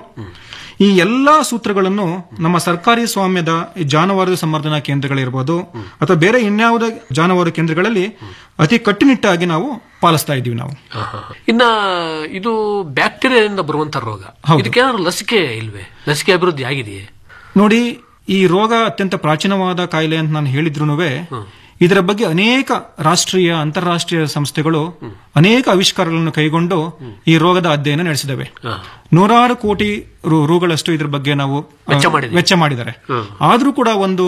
ಈ ಎಲ್ಲಾ ಸೂತ್ರಗಳನ್ನು ನಮ್ಮ ಸರ್ಕಾರಿ ಸ್ವಾಮ್ಯದ ಈ ಜಾನುವಾರು ಸಂವರ್ಧನಾ ಕೇಂದ್ರಗಳಿರ್ಬೋದು ಅಥವಾ ಬೇರೆ ಇನ್ಯಾವುದೇ ಜಾನುವಾರು ಕೇಂದ್ರಗಳಲ್ಲಿ ಅತಿ ಕಟ್ಟುನಿಟ್ಟಾಗಿ ನಾವು ಪಾಲಿಸ್ತಾ ಇದ್ದೀವಿ ನಾವು ಇನ್ನ ಇದು ಬ್ಯಾಕ್ಟೀರಿಯಾದಿಂದ ಬರುವಂತ ರೋಗ ಹೌದು. ಇದಕ್ಕೇನಾದ್ರು ಲಸಿಕೆ ಇಲ್ವೇ ಲಸಿಕೆ ಅಭಿವೃದ್ಧಿ ಆಗಿದೆಯೇ ನೋಡಿ ಈ ರೋಗ ಅತ್ಯಂತ ಪ್ರಾಚೀನವಾದ ಕಾಯಿಲೆ ಅಂತ ನಾನು ಹೇಳಿದ್ರು ಇದರ ಬಗ್ಗೆ ಅನೇಕ ರಾಷ್ಟ್ರೀಯ ಅಂತಾರಾಷ್ಟ್ರೀಯ ಸಂಸ್ಥೆಗಳು ಅನೇಕ ಆವಿಷ್ಕಾರಗಳನ್ನು ಕೈಗೊಂಡು ಈ ರೋಗದ ಅಧ್ಯಯನ ನಡೆಸಿದವೆ ನೂರಾರು ಕೋಟಿ ರು- ರುಗಳಷ್ಟು ಇದ್ರ ಬಗ್ಗೆ ನಾವು ಆ, ವೆಚ್ಚ ಮಾಡಿದ್ದೀವಿ. ವೆಚ್ಚ ಮಾಡಿದ್ದಾರೆ ಆದ್ರೂ ಕೂಡ ಒಂದು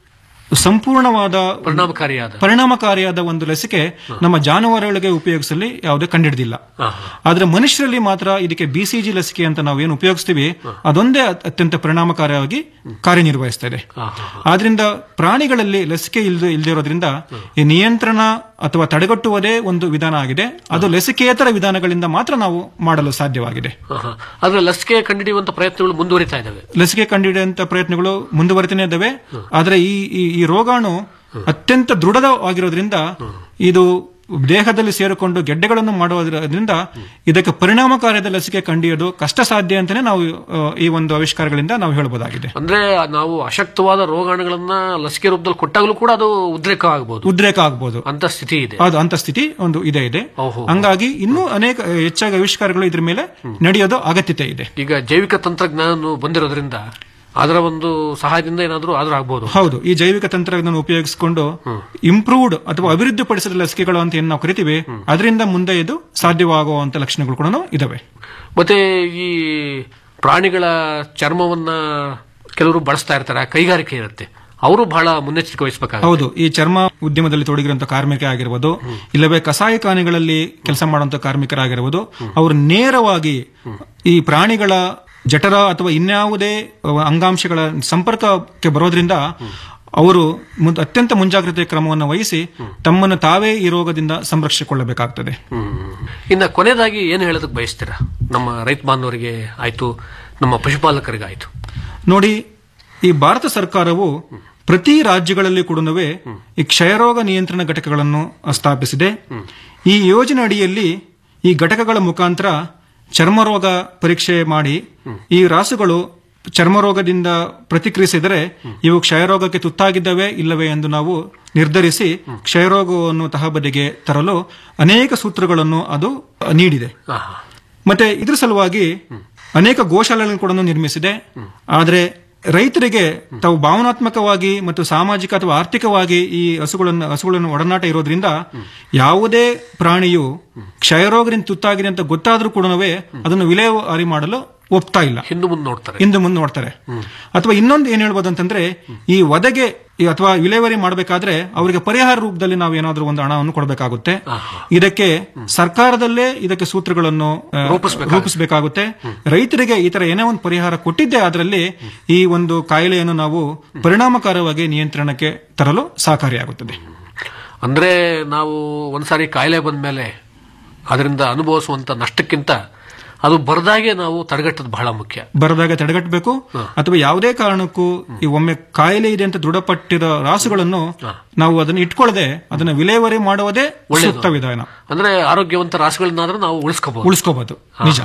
ಸಂಪೂರ್ಣವಾದ ಪರಿಣಾಮಕಾರಿಯಾದ ಪರಿಣಾಮಕಾರಿಯಾದ ಒಂದು ಲಸಿಕೆ ನಮ್ಮ ಜಾನುವಾರುಗಳಿಗೆ ಉಪಯೋಗಿಸಲಿ ಯಾವುದೇ ಕಂಡಿಡಿದಿಲ್ಲ ಆದ್ರೆ ಮನುಷ್ಯರಲ್ಲಿ ಮಾತ್ರ ಇದಕ್ಕೆ ಬಿಸಿಜಿ ಲಸಿಕೆ ಅಂತ ನಾವು ಏನು ಉಪಯೋಗಿಸ್ತೀವಿ ಅದೊಂದೇ ಅತ್- ಅತ್ಯಂತ ಪರಿಣಾಮಕಾರಿಯಾಗಿ ಕಾರ್ಯನಿರ್ವಹಿಸ್ತಾ ಇದೆ ಆದ್ರಿಂದ ಪ್ರಾಣಿಗಳಲ್ಲಿ ಲಸಿಕೆ ಇಲ್ದೆ ಇಲ್ದಿರೋದ್ರಿಂದ ಈ ನಿಯಂತ್ರಣ ಅಥವಾ ತಡೆಗಟ್ಟುವುದೇ ಒಂದು ವಿಧಾನ ಆಗಿದೆ ಅದು ಲಸಿಕೆಯೇತರ ವಿಧಾನಗಳಿಂದ ಮಾತ್ರ ನಾವು ಮಾಡಲು ಸಾಧ್ಯವಾಗಿದೆ ಆಹಾ. ಆದ್ರೆ ಲಸಿಕೆ ಕಂಡುಹಿಡಿಯುವಂತ ಪ್ರಯತ್ನಗಳು ಮುಂದುವರಿತಾ ಇದ್ದಾವೆ ಲಸಿಕೆ ಕಂಡುಹಿಡಿಯುವಂತ ಪ್ರಯತ್ನಗಳು ಮುಂದುವರಿತಾನೆ ಇದ್ದಾವೆ ಆದ್ರೆ ಈ ಈ- ಈ ರೋಗಾಣು ಅತ್ಯಂತ ದೃಢವಾಗಿರೋದ್ರಿಂದ ಇದು ದೇಹದಲ್ಲಿ ಸೇರಿಕೊಂಡು ಗೆಡ್ಡೆಗಳನ್ನು ಮಾಡುವುದರಿಂದ ಇದಕ್ಕೆ ಪರಿಣಾಮಕಾರಿಯಾದ ಲಸಿಕೆ ಕಂಡುಹಿಡಿಯೋದು ಕಷ್ಟ ಸಾಧ್ಯ ಅಂತಾನೆ ನಾವು ಆ, ಈ ಒಂದು ಆವಿಷ್ಕಾರಗಳಿಂದ ನಾವು ಹೇಳಬಹುದಾಗಿದೆ ಅಂದ್ರೆ ನಾವು ಅಶಕ್ತವಾದ ರೋಗಾಣುಗಳನ್ನ ಲಸಿಕೆ ರೂಪದಲ್ಲಿ ಕೊಟ್ಟಾಗಲೂ ಕೂಡ ಅದು ಉದ್ರೇಕ ಆಗಬಹುದು ಉದ್ರೇಕ ಆಗ್ಬೋದು ಅಂತ ಸ್ಥಿತಿ ಇದೆ ಅದು ಅಂತ ಸ್ಥಿತಿ ಒಂದು ಇದೆ ಇದೆ ಓಹೋ. ಹಂಗಾಗಿ ಇನ್ನೂ ಅನೇಕ ಹೆಚ್ಚಾಗಿ ಆವಿಷ್ಕಾರಗಳು ಇದ್ರ ಮೇಲೆ ನಡೆಯೋದು ಅಗತ್ಯತೆ ಇದೆ ಈಗ ಜೈವಿಕ ತಂತ್ರಜ್ಞಾನ ಬಂದಿರೋದ್ರಿಂದ ಅದರ ಒಂದು ಸಹಾಯದಿಂದ ಏನಾದ್ರೂ ಆದ್ರೂ ಆಗ್ಬಹುದು ಹೌದು ಈ ಜೈವಿಕ ತಂತ್ರಜ್ಞಾನ ಉಪಯೋಗಿಸಿಕೊಂಡು ಇಂಪ್ರೂವ್ಡ್ ಅಥವಾ ಅಭಿವೃದ್ಧಿಪಡಿಸಿದ ಲಸಿಕೆಗಳು ಅಂತ ಏನ್ ನಾವು ಕರಿತೀವಿ ಅದರಿಂದ ಮುಂದೆ ಇದು ಸಾಧ್ಯವಾಗುವಂತ ಲಕ್ಷಣಗಳು ಕೂಡ ಇದಾವೆ ಮತ್ತೆ ಈ ಪ್ರಾಣಿಗಳ ಚರ್ಮವನ್ನ ಕೆಲವರು ಬಳಸ್ತಾ ಇರ್ತಾರೆ ಆ ಕೈಗಾರಿಕೆ ಇರುತ್ತೆ ಅವರು ಬಹಳ ಮುನ್ನೆಚ್ಚರಿಕೆ ವಹಿಸಬೇಕಾಗುತ್ತೆ ಹೌದು ಈ ಚರ್ಮ ಉದ್ಯಮದಲ್ಲಿ ತೊಡಗಿರುವಂತ ಕಾರ್ಮಿಕ ಆಗಿರ್ಬೋದು ಇಲ್ಲವೇ ಕಸಾಯಿಖಾನೆಗಳಲ್ಲಿ ಕೆಲಸ ಮಾಡುವಂತ ಕಾರ್ಮಿಕರಾಗಿರ್ಬೋದು ಅವರು ನೇರವಾಗಿ ಈ ಪ್ರಾಣಿಗಳ ಜಠರ ಅಥವಾ ಇನ್ಯಾವುದೇ ಅಹ್, ಅಂಗಾಂಶಗಳ ಸಂಪರ್ಕಕ್ಕೆ ಬರೋದ್ರಿಂದ ಅವರು ಮುನ್- ಅತ್ಯಂತ ಮುಂಜಾಗ್ರತೆ ಕ್ರಮವನ್ನು ವಹಿಸಿ ತಮ್ಮನ್ನು ತಾವೇ ಈ ರೋಗದಿಂದ ಸಂರಕ್ಷಿಸಿಕೊಳ್ಳಬೇಕಾಗ್ತದೆ ಇನ್ನ ಕೊನೆಯದಾಗಿ ಏನು ಹೇಳೋದಕ್ಕೆ ಬಯಸ್ತೀರಾ ನಮ್ಮ ರೈತ ಬಾಂಧವರಿಗೆ ಆಯ್ತು ನಮ್ಮ ಪಶುಪಾಲಕರಿಗಾಯ್ತು ನೋಡಿ ಈ ಭಾರತ ಸರ್ಕಾರವು ಪ್ರತಿ ರಾಜ್ಯಗಳಲ್ಲಿ ಕೂಡ ಈ ಕ್ಷಯರೋಗ ನಿಯಂತ್ರಣ ಘಟಕಗಳನ್ನು ಸ್ಥಾಪಿಸಿದೆ ಈ ಯೋಜನೆ ಅಡಿಯಲ್ಲಿ ಈ ಘಟಕಗಳ ಮುಖಾಂತರ ಚರ್ಮರೋಗ ಪರೀಕ್ಷೆ ಮಾಡಿ ಈ ರಾಸುಗಳು ಚರ್ಮರೋಗದಿಂದ ಪ್ರತಿಕ್ರಿಯಿಸಿದರೆ ಇವು ಕ್ಷಯರೋಗಕ್ಕೆ ತುತ್ತಾಗಿದ್ದವೆ ಇಲ್ಲವೇ ಎಂದು ನಾವು ನಿರ್ಧರಿಸಿ ಕ್ಷಯರೋಗವನ್ನು ತಹಬದಿಗೆ ತರಲು ಅನೇಕ ಸೂತ್ರಗಳನ್ನು ಅದು ನೀಡಿದೆ ಮತ್ತೆ ಇದ್ರ ಸಲುವಾಗಿ ಅನೇಕ ಗೋಶಾಲೆಗಳನ್ನು ಕೂಡ ನಿರ್ಮಿಸಿದೆ ಆದರೆ ರೈತರಿಗೆ ತಾವು ಭಾವನಾತ್ಮಕವಾಗಿ ಮತ್ತು ಸಾಮಾಜಿಕ ಅಥವಾ ಆರ್ಥಿಕವಾಗಿ ಈ ಹಸುಗಳನ್ನು ಹಸುಗಳನ್ನು ಒಡನಾಟ ಇರೋದ್ರಿಂದ ಯಾವುದೇ ಪ್ರಾಣಿಯು ಕ್ಷಯರೋಗದಿಂದ ತುತ್ತಾಗಿದೆ ಅಂತ ಗೊತ್ತಾದ್ರೂ ಕೂಡ ಅದನ್ನು ವಿಲೇವಾರಿ ಮಾಡಲು ಒಪ್ತಾ ಇಲ್ಲ ಹಿಂದೆ ಮುಂದೆ ನೋಡ್ತಾರೆ ಹಿಂದೆ ಮುಂದೆ ನೋಡ್ತಾರೆ ಅಥವಾ ಇನ್ನೊಂದು ಏನ್ ಹೇಳ್ಬೋದು ಅಂತಂದ್ರೆ ಈ ವಧೆಗೆ ಈ ಅಥವಾ ವಿಲೇವಾರಿ ಮಾಡಬೇಕಾದ್ರೆ ಅವರಿಗೆ ಪರಿಹಾರ ರೂಪದಲ್ಲಿ ನಾವು ಏನಾದ್ರೂ ಒಂದು ಹಣವನ್ನು ಕೊಡಬೇಕಾಗುತ್ತೆ ಇದಕ್ಕೆ ಸರ್ಕಾರದಲ್ಲೇ ಇದಕ್ಕೆ ಸೂತ್ರಗಳನ್ನು ಆ, ರೂಪಿಸಬೇಕಾಗುತ್ತೆ ರೈತರಿಗೆ ಈ ತರ ಏನೇ ಒಂದು ಪರಿಹಾರ ಕೊಟ್ಟಿದ್ದೆ ಅದರಲ್ಲಿ ಈ ಒಂದು ಕಾಯಿಲೆಯನ್ನು ನಾವು ಪರಿಣಾಮಕಾರವಾಗಿ ನಿಯಂತ್ರಣಕ್ಕೆ ತರಲು ಸಹಕಾರಿಯಾಗುತ್ತದೆ ಅಂದ್ರೆ ನಾವು ಒಂದ್ಸಾರಿ ಕಾಯಿಲೆ ಬಂದ ಮೇಲೆ ಅದರಿಂದ ಅನುಭವಿಸುವಂತ ನಷ್ಟಕ್ಕಿಂತ ಅದು ಬರದಾಗೆ ನಾವು ತಡೆಗಟ್ಟೋದು ಬಹಳ ಮುಖ್ಯ ಬರದಾಗ ತಡೆಗಟ್ಟಬೇಕು ಅಥವಾ ಯಾವುದೇ ಕಾರಣಕ್ಕೂ ಈ ಒಮ್ಮೆ ಕಾಯಿಲೆ ಇದೆ ಅಂತ ದೃಢಪಟ್ಟಿರೋ ರಾಸುಗಳನ್ನು ನಾವು ಅದನ್ನು ಇಟ್ಕೊಳ್ಳದೆ ಅದನ್ನ ವಿಲೇವಾರಿ ಮಾಡುವುದೇ ಸೂಕ್ತ ವಿಧಾನ ಅಂದ್ರೆ ಆರೋಗ್ಯವಂತ ರಾಸುಗಳನ್ನಾದ್ರೂ ನಾವು ಉಳಿಸ್ಕೋಬಹುದು ಉಳಿಸ್ಕೋಬಹುದು ನಿಜ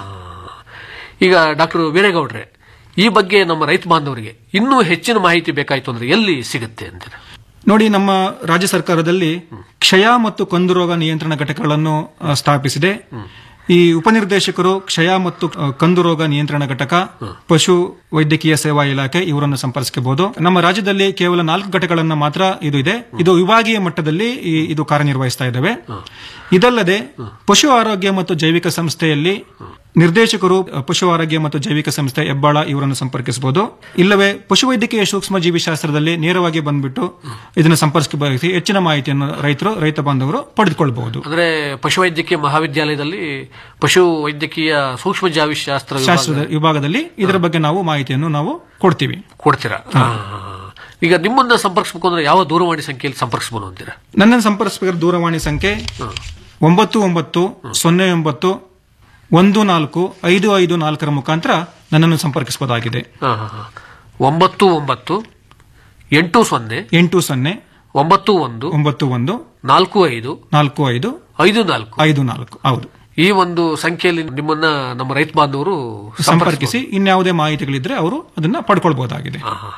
ಈಗ ಡಾಕ್ಟರ್ ವೀರೇಗೌಡ್ರೆ ಈ ಬಗ್ಗೆ ನಮ್ಮ ರೈತ ಬಾಂಧವರಿಗೆ ಇನ್ನೂ ಹೆಚ್ಚಿನ ಮಾಹಿತಿ ಬೇಕಾಯ್ತು ಅಂದ್ರೆ ಎಲ್ಲಿ ಸಿಗುತ್ತೆ ಅಂತೀರ ನೋಡಿ ನಮ್ಮ ರಾಜ್ಯ ಸರ್ಕಾರದಲ್ಲಿ ಕ್ಷಯ ಮತ್ತು ಕಂದು ರೋಗ ನಿಯಂತ್ರಣ ಘಟಕಗಳನ್ನು ಆ, ಸ್ಥಾಪಿಸಿದೆ ಈ ಉಪನಿರ್ದೇಶಕರು ಕ್ಷಯ ಮತ್ತು ಆ, ಕಂದು ರೋಗ ನಿಯಂತ್ರಣ ಘಟಕ ಪಶು ವೈದ್ಯಕೀಯ ಸೇವಾ ಇಲಾಖೆ ಇವರನ್ನು ಸಂಪರ್ಕಿಸಬಹುದು ನಮ್ಮ ರಾಜ್ಯದಲ್ಲಿ ಕೇವಲ ನಾಲ್ಕು ಘಟಕಗಳನ್ನ ಮಾತ್ರ ಇದು ಇದೆ ಇದು ವಿಭಾಗೀಯ ಮಟ್ಟದಲ್ಲಿ ಈ- ಇದು ಕಾರ್ಯನಿರ್ವಹಿಸ್ತಾ ಇದ್ದಾವೆ ಇದಲ್ಲದೆ ಪಶು ಆರೋಗ್ಯ ಮತ್ತು ಜೈವಿಕ ಸಂಸ್ಥೆಯಲ್ಲಿ ನಿರ್ದೇಶಕರು ಅ, ಪಶು ಆರೋಗ್ಯ ಮತ್ತು ಜೈವಿಕ ಸಂಸ್ಥೆ ಹೆಬ್ಬಾಳ ಇವರನ್ನು ಸಂಪರ್ಕಿಸಬಹುದು ಇಲ್ಲವೇ ಪಶುವೈದ್ಯಕೀಯ ಸೂಕ್ಷ್ಮ ಜೀವಿಶಾಸ್ತ್ರದಲ್ಲಿ ನೇರವಾಗಿ ಬಂದ್ಬಿಟ್ಟು ಇದನ್ನು ಸಂಪರ್ಕಿಸಿ ಹೆಚ್ಚಿನ ಮಾಹಿತಿಯನ್ನು ರೈತರು ರೈತ ಬಾಂಧವರು ಪಡೆದುಕೊಳ್ಳಬಹುದು ಅಂದ್ರೆ ಪಶುವೈದ್ಯಕೀಯ ಮಹಾವಿದ್ಯಾಲಯದಲ್ಲಿ ಪಶು ವೈದ್ಯಕೀಯ ಸೂಕ್ಷ್ಮ ಜಾವಿಶಾಸ್ತ್ರ ವಿಭಾಗ ಶಾಸ್ತ್ರದ ವಿಭಾಗದಲ್ಲಿ ಇದರ ಬಗ್ಗೆ ನಾವು ಮಾಹಿತಿಯನ್ನು ನಾವು ಕೊಡ್ತೀವಿ ಕೊಡ್ತೀರಾ ಹಾ, ಹಾ, ಹಾ. ಈಗ ನಿಮ್ಮನ್ನ ಸಂಪರ್ಕಿಸಬೇಕು ಅಂದ್ರೆ ಯಾವ ದೂರವಾಣಿ ಸಂಖ್ಯೆಯಲ್ಲಿ ಸಂಪರ್ಕಿಸಬಹುದು ಅಂತೀರಾ ನನ್ನನ್ನು ಸಂಪರ್ಕಿಸಬೇಕಾದ ದೂರವಾಣಿ ಸಂಖ್ಯೆ ಒಂಬತ್ತು ಒಂಬತ್ತು ಸೊನ್ನೆ ಒಂಬತ್ತು ಒಂದು ನಾಲ್ಕು ಐದು ಐದು ನಾಲ್ಕರ ಮುಖಾಂತರ ನನ್ನನ್ನು ಸಂಪರ್ಕಿಸಬಹುದಾಗಿದೆ ಹಾ, ಹಾ, ಹಾ. ಒಂಬತ್ತು ಒಂಬತ್ತು ಎಂಟು ಸೊನ್ನೆ ಎಂಟು ಸೊನ್ನೆ ಒಂಬತ್ತು ಒಂದು ಒಂಬತ್ತು ಒಂದು ನಾಲ್ಕು ಐದು ನಾಲ್ಕು ಐದು ಐದು ನಾಲ್ಕು ಐದು ನಾಲ್ಕು ಹೌದು ಈ ಒಂದು ಸಂಖ್ಯೆಯಲ್ಲಿ ನಿಮ್ಮನ್ನ ನಮ್ಮ ರೈತ ಬಾಂಧವರು ಸಂಪರ್ಕಿಸಿ ಇನ್ಯಾವುದೇ ಮಾಹಿತಿಗಳಿದ್ರೆ ಅವರು ಅದನ್ನ ಪಡ್ಕೊಳ್ಬಹುದಾಗಿದೆ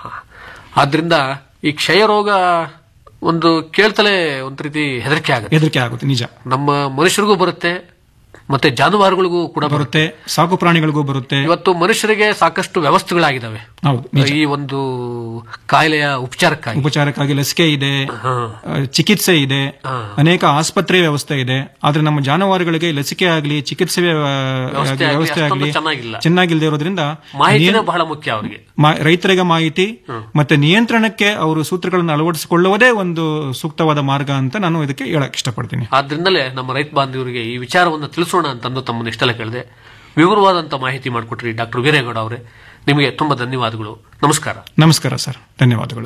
ಆದ್ರಿಂದ ಈ ಕ್ಷಯ ರೋಗ ಒಂದು ಕೇಳ್ತಲೇ ಒಂದ್ ರೀತಿ ಹೆದರಿಕೆ ಆಗುತ್ತೆ ಹೆದರಿಕೆ ಆಗುತ್ತೆ ನಿಜ ನಮ್ಮ ಮನುಷ್ಯರಿಗೂ ಬರುತ್ತೆ ಮತ್ತೆ ಜಾನುವಾರುಗಳಿಗೂ ಕೂಡ ಬರುತ್ತೆ ಬರುತ್ತೆ ಸಾಕು ಪ್ರಾಣಿಗಳಿಗೂ ಬರುತ್ತೆ ಇವತ್ತು ಮನುಷ್ಯರಿಗೆ ಸಾಕಷ್ಟು ವ್ಯವಸ್ಥೆಗಳಾಗಿದ್ದಾವೆ ಹೌದು ನಿಜ. ಈ ಒಂದು ಕಾಯಿಲೆಯ ಉಪಚಾರಕ್ಕಾಗಿ ಉಪಚಾರಕ್ಕಾಗಿ ಲಸಿಕೆ ಇದೆ ಆ, ಚಿಕಿತ್ಸೆ ಇದೆ ಅನೇಕ ಆಸ್ಪತ್ರೆ ವ್ಯವಸ್ಥೆ ಇದೆ ಆದ್ರೆ ನಮ್ಮ ಜಾನುವಾರುಗಳಿಗೆ ಲಸಿಕೆ ಆಗಲಿ ಚಿಕಿತ್ಸೆ ವ್ಯ- ವ್ಯವಸ್ಥೆ ಆಗ್ಲಿ ವ್ಯವಸ್ಥೆ ಅಷ್ಟೊಂದು ಆಗಲಿ ಚೆನ್ನಾಗಿಲ್ಲ. ಚೆನ್ನಾಗಿಲ್ಲದೆ ಇರೋದ್ರಿಂದ ಮಾಹಿತಿನೇ ನಿಯಂ- ಬಹಳ ಮುಖ್ಯ ಅವರಿಗೆ ಮಾ- ರೈತರಿಗೆ ಮಾಹಿತಿ ಮತ್ತೆ ನಿಯಂತ್ರಣಕ್ಕೆ ಅವರು ಸೂತ್ರಗಳನ್ನು ಅಳವಡಿಸಿಕೊಳ್ಳುವುದೇ ಒಂದು ಸೂಕ್ತವಾದ ಮಾರ್ಗ ಅಂತ ನಾನು ಇದಕ್ಕೆ ಹೇಳಕ್ ಇಷ್ಟಪಡ್ತೀನಿ ಆದ್ರಿಂದಲೇ ನಮ್ಮ ರೈತ ಬಾಂಧವರಿಗೆ ಈ ವಿಚಾರವನ್ನು ತಿಳಿಸೋಣ ಅಂತಂದು ತಮ್ಮನ್ನು ಇಷ್ಟೆಲ್ಲ ಕೇಳಿದೆ ವಿವರವಾದಂತ ಮಾಹಿತಿ ಮಾಡಿಕೊಟ್ರಿ ಡಾಕ್ಟರ್ ವೀರೇಗೌಡ ಅವರೇ ನಿಮಗೆ ತುಂಬಾ ಧನ್ಯವಾದಗಳು ನಮಸ್ಕಾರ ನಮಸ್ಕಾರ ಸರ್ ಧನ್ಯವಾದಗಳು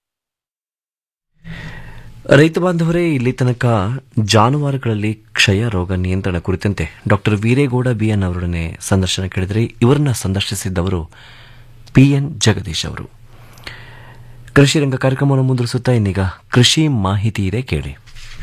ರೈತ ಬಾಂಧವರೇ ಇಲ್ಲಿ ತನಕ ಜಾನುವಾರುಗಳಲ್ಲಿ ಕ್ಷಯ ರೋಗ ನಿಯಂತ್ರಣ ಕುರಿತಂತೆ ಡಾಕ್ಟರ್ ವೀರೇಗೌಡ ಬಿಎನ್ ಅವರೊಡನೆ ಸಂದರ್ಶನ ಕೇಳಿದರೆ ಇವರನ್ನ ಸಂದರ್ಶಿಸಿದ್ದವರು ಪಿಎನ್ ಜಗದೀಶ್ ಅವರು ಕೃಷಿ ರಂಗ ಕಾರ್ಯಕ್ರಮವನ್ನು ಮುಂದುವರಿಸುತ್ತಾ ಇನ್ನೀಗ ಕೃಷಿ ಮಾಹಿತಿ ಇದೆ ಕೇಳಿ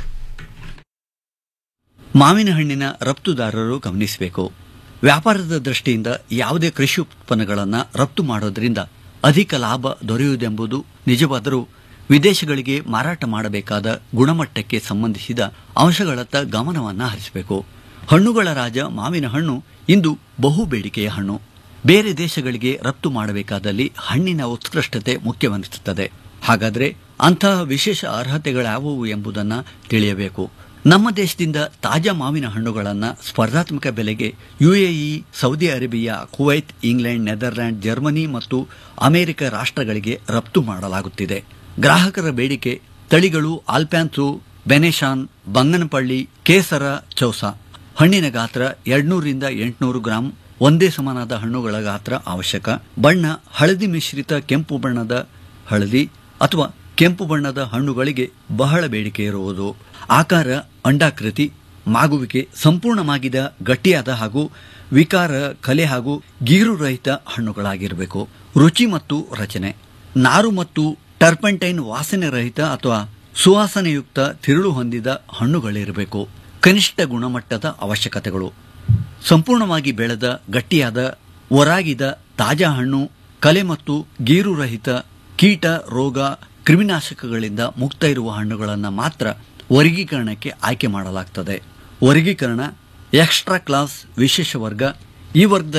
ಮಾವಿನ ಹಣ್ಣಿನ ರಫ್ತುದಾರರು ಗಮನಿಸಬೇಕು ವ್ಯಾಪಾರದ ದೃಷ್ಟಿಯಿಂದ ಯಾವುದೇ ಕೃಷಿ ಉತ್ಪನ್ನಗಳನ್ನು ರಫ್ತು ಮಾಡೋದ್ರಿಂದ ಅಧಿಕ ಲಾಭ ದೊರೆಯುವುದೆಂಬುದು ನಿಜವಾದರೂ ವಿದೇಶಗಳಿಗೆ ಮಾರಾಟ ಮಾಡಬೇಕಾದ ಗುಣಮಟ್ಟಕ್ಕೆ ಸಂಬಂಧಿಸಿದ ಅಂಶಗಳತ್ತ ಗಮನವನ್ನು ಹರಿಸಬೇಕು ಹಣ್ಣುಗಳ ರಾಜ ಮಾವಿನ ಹಣ್ಣು ಇಂದು ಬಹು ಬೇಡಿಕೆಯ ಹಣ್ಣು ಬೇರೆ ದೇಶಗಳಿಗೆ ರಫ್ತು ಮಾಡಬೇಕಾದಲ್ಲಿ ಹಣ್ಣಿನ ಉತ್ಕೃಷ್ಟತೆ ಮುಖ್ಯವೆನಿಸುತ್ತದೆ ಹಾಗಾದರೆ ಅಂತಹ ವಿಶೇಷ ಅರ್ಹತೆಗಳ್ಯಾವುವು ಎಂಬುದನ್ನು ತಿಳಿಯಬೇಕು ನಮ್ಮ ದೇಶದಿಂದ ತಾಜಾ ಮಾವಿನ ಹಣ್ಣುಗಳನ್ನು ಸ್ಪರ್ಧಾತ್ಮಕ ಬೆಲೆಗೆ UAE Saudi Arabia Kuwait England Netherland Germany ಮತ್ತು ಅಮೆರಿಕ ರಾಷ್ಟ್ರಗಳಿಗೆ ರಫ್ತು ಮಾಡಲಾಗುತ್ತಿದೆ ಗ್ರಾಹಕರ ಬೇಡಿಕೆ ತಳಿಗಳು ಆಲ್ಪ್ಯಾನ್ಸು ಬೆನೆಶಾನ್ ಬಂಗನಪಳ್ಳಿ ಕೇಸರ ಚೌಸಾ ಹಣ್ಣಿನ ಗಾತ್ರ ಎರಡ್ನೂರಿಂದ ಎಂಟುನೂರು ಗ್ರಾಂ ಒಂದೇ ಸಮಾನಾದ ಹಣ್ಣುಗಳ ಗಾತ್ರ ಅವಶ್ಯಕ ಬಣ್ಣ ಹಳದಿ ಮಿಶ್ರಿತ ಕೆಂಪು ಬಣ್ಣದ ಹಳದಿ ಅಥವಾ ಕೆಂಪು ಬಣ್ಣದ ಹಣ್ಣುಗಳಿಗೆ ಬಹಳ ಬೇಡಿಕೆ ಇರುವುದು ಆಕಾರ ಅಂಡಾಕೃತಿ ಮಾಗುವಿಕೆ ಸಂಪೂರ್ಣವಾಗಿದ ಗಟ್ಟಿಯಾದ ಹಾಗೂ ವಿಕಾರ ಕಲೆ ಹಾಗೂ ಗೀರು ರಹಿತ ಹಣ್ಣುಗಳಾಗಿರಬೇಕು ರುಚಿ ಮತ್ತು ರಚನೆ ನಾರು ಮತ್ತು ಟರ್ಪೆಂಟೈನ್ ವಾಸನೆ ರಹಿತ ಅಥವಾ ಸುವಾಸನೆಯುಕ್ತ ತಿರುಳು ಹೊಂದಿದ ಹಣ್ಣುಗಳಿರಬೇಕು ಕನಿಷ್ಠ ಗುಣಮಟ್ಟದ ಅವಶ್ಯಕತೆಗಳು ಸಂಪೂರ್ಣವಾಗಿ ಬೆಳೆದ ಗಟ್ಟಿಯಾದ ಒರಾಗಿದ ತಾಜಾ ಹಣ್ಣು ಕಲೆ ಮತ್ತು ಗೀರು ರಹಿತ ಕೀಟ ರೋಗ ಕ್ರಿಮಿನಾಶಕಗಳಿಂದ ಮುಕ್ತ ಇರುವ ಹಣ್ಣುಗಳನ್ನು ಮಾತ್ರ ವರ್ಗೀಕರಣಕ್ಕೆ ಆಯ್ಕೆ ಮಾಡಲಾಗ್ತದೆ ವರ್ಗೀಕರಣ ಎಕ್ಸ್ಟ್ರಾ ಕ್ಲಾಸ್ ವಿಶೇಷ ವರ್ಗ ಈ ವರ್ಗದಲ್ಲಿ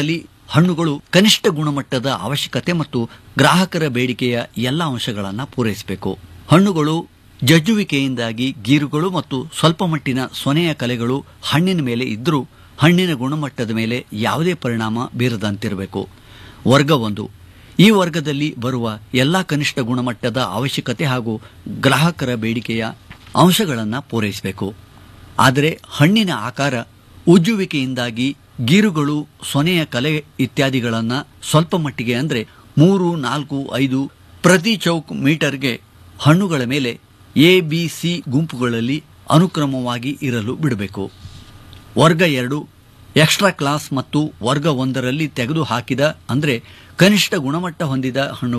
ಹಣ್ಣುಗಳು ಕನಿಷ್ಠ ಗುಣಮಟ್ಟದ ಅವಶ್ಯಕತೆ ಮತ್ತು ಗ್ರಾಹಕರ ಬೇಡಿಕೆಯ ಎಲ್ಲ ಅಂಶಗಳನ್ನು ಪೂರೈಸಬೇಕು ಹಣ್ಣುಗಳು ಜಜ್ಜುವಿಕೆಯಿಂದಾಗಿ ಗೀರುಗಳು ಮತ್ತು ಸ್ವಲ್ಪ ಮಟ್ಟಿನ ಸೊನೆಯ ಕಲೆಗಳು ಹಣ್ಣಿನ ಮೇಲೆ ಇದ್ದರೂ ಹಣ್ಣಿನ ಗುಣಮಟ್ಟದ ಮೇಲೆ ಯಾವುದೇ ಪರಿಣಾಮ ಬೀರದಂತಿರಬೇಕು ವರ್ಗ ಒಂದು ಈ ವರ್ಗದಲ್ಲಿ ಬರುವ ಎಲ್ಲ ಕನಿಷ್ಠ ಗುಣಮಟ್ಟದ ಅವಶ್ಯಕತೆ ಹಾಗೂ ಗ್ರಾಹಕರ ಬೇಡಿಕೆಯ ಅಂಶಗಳನ್ನು ಪೂರೈಸಬೇಕು ಆದರೆ ಹಣ್ಣಿನ ಆಕಾರ ಉಜ್ಜುವಿಕೆಯಿಂದಾಗಿ ಗೀರುಗಳು ಸೊನೆಯ ಕಲೆ ಇತ್ಯಾದಿಗಳನ್ನು ಸ್ವಲ್ಪ ಮಟ್ಟಿಗೆ ಅಂದರೆ ಮೂರು ನಾಲ್ಕು ಐದು ಪ್ರತಿ ಚೌಕ್ ಮೀಟರ್ಗೆ ಹಣ್ಣುಗಳ ಮೇಲೆ ಎ ಬಿ ಸಿ ಗುಂಪುಗಳಲ್ಲಿ ಅನುಕ್ರಮವಾಗಿ ಇರಲು ಬಿಡಬೇಕು ವರ್ಗ ಎರಡು ಎಕ್ಸ್ಟ್ರಾ ಕ್ಲಾಸ್ ಮತ್ತು ವರ್ಗ ಒಂದರಲ್ಲಿ ತೆಗೆದುಹಾಕಿದ ಅಂದರೆ ಕನಿಷ್ಠ ಗುಣಮಟ್ಟ ಹೊಂದಿದ ಹಣ್ಣು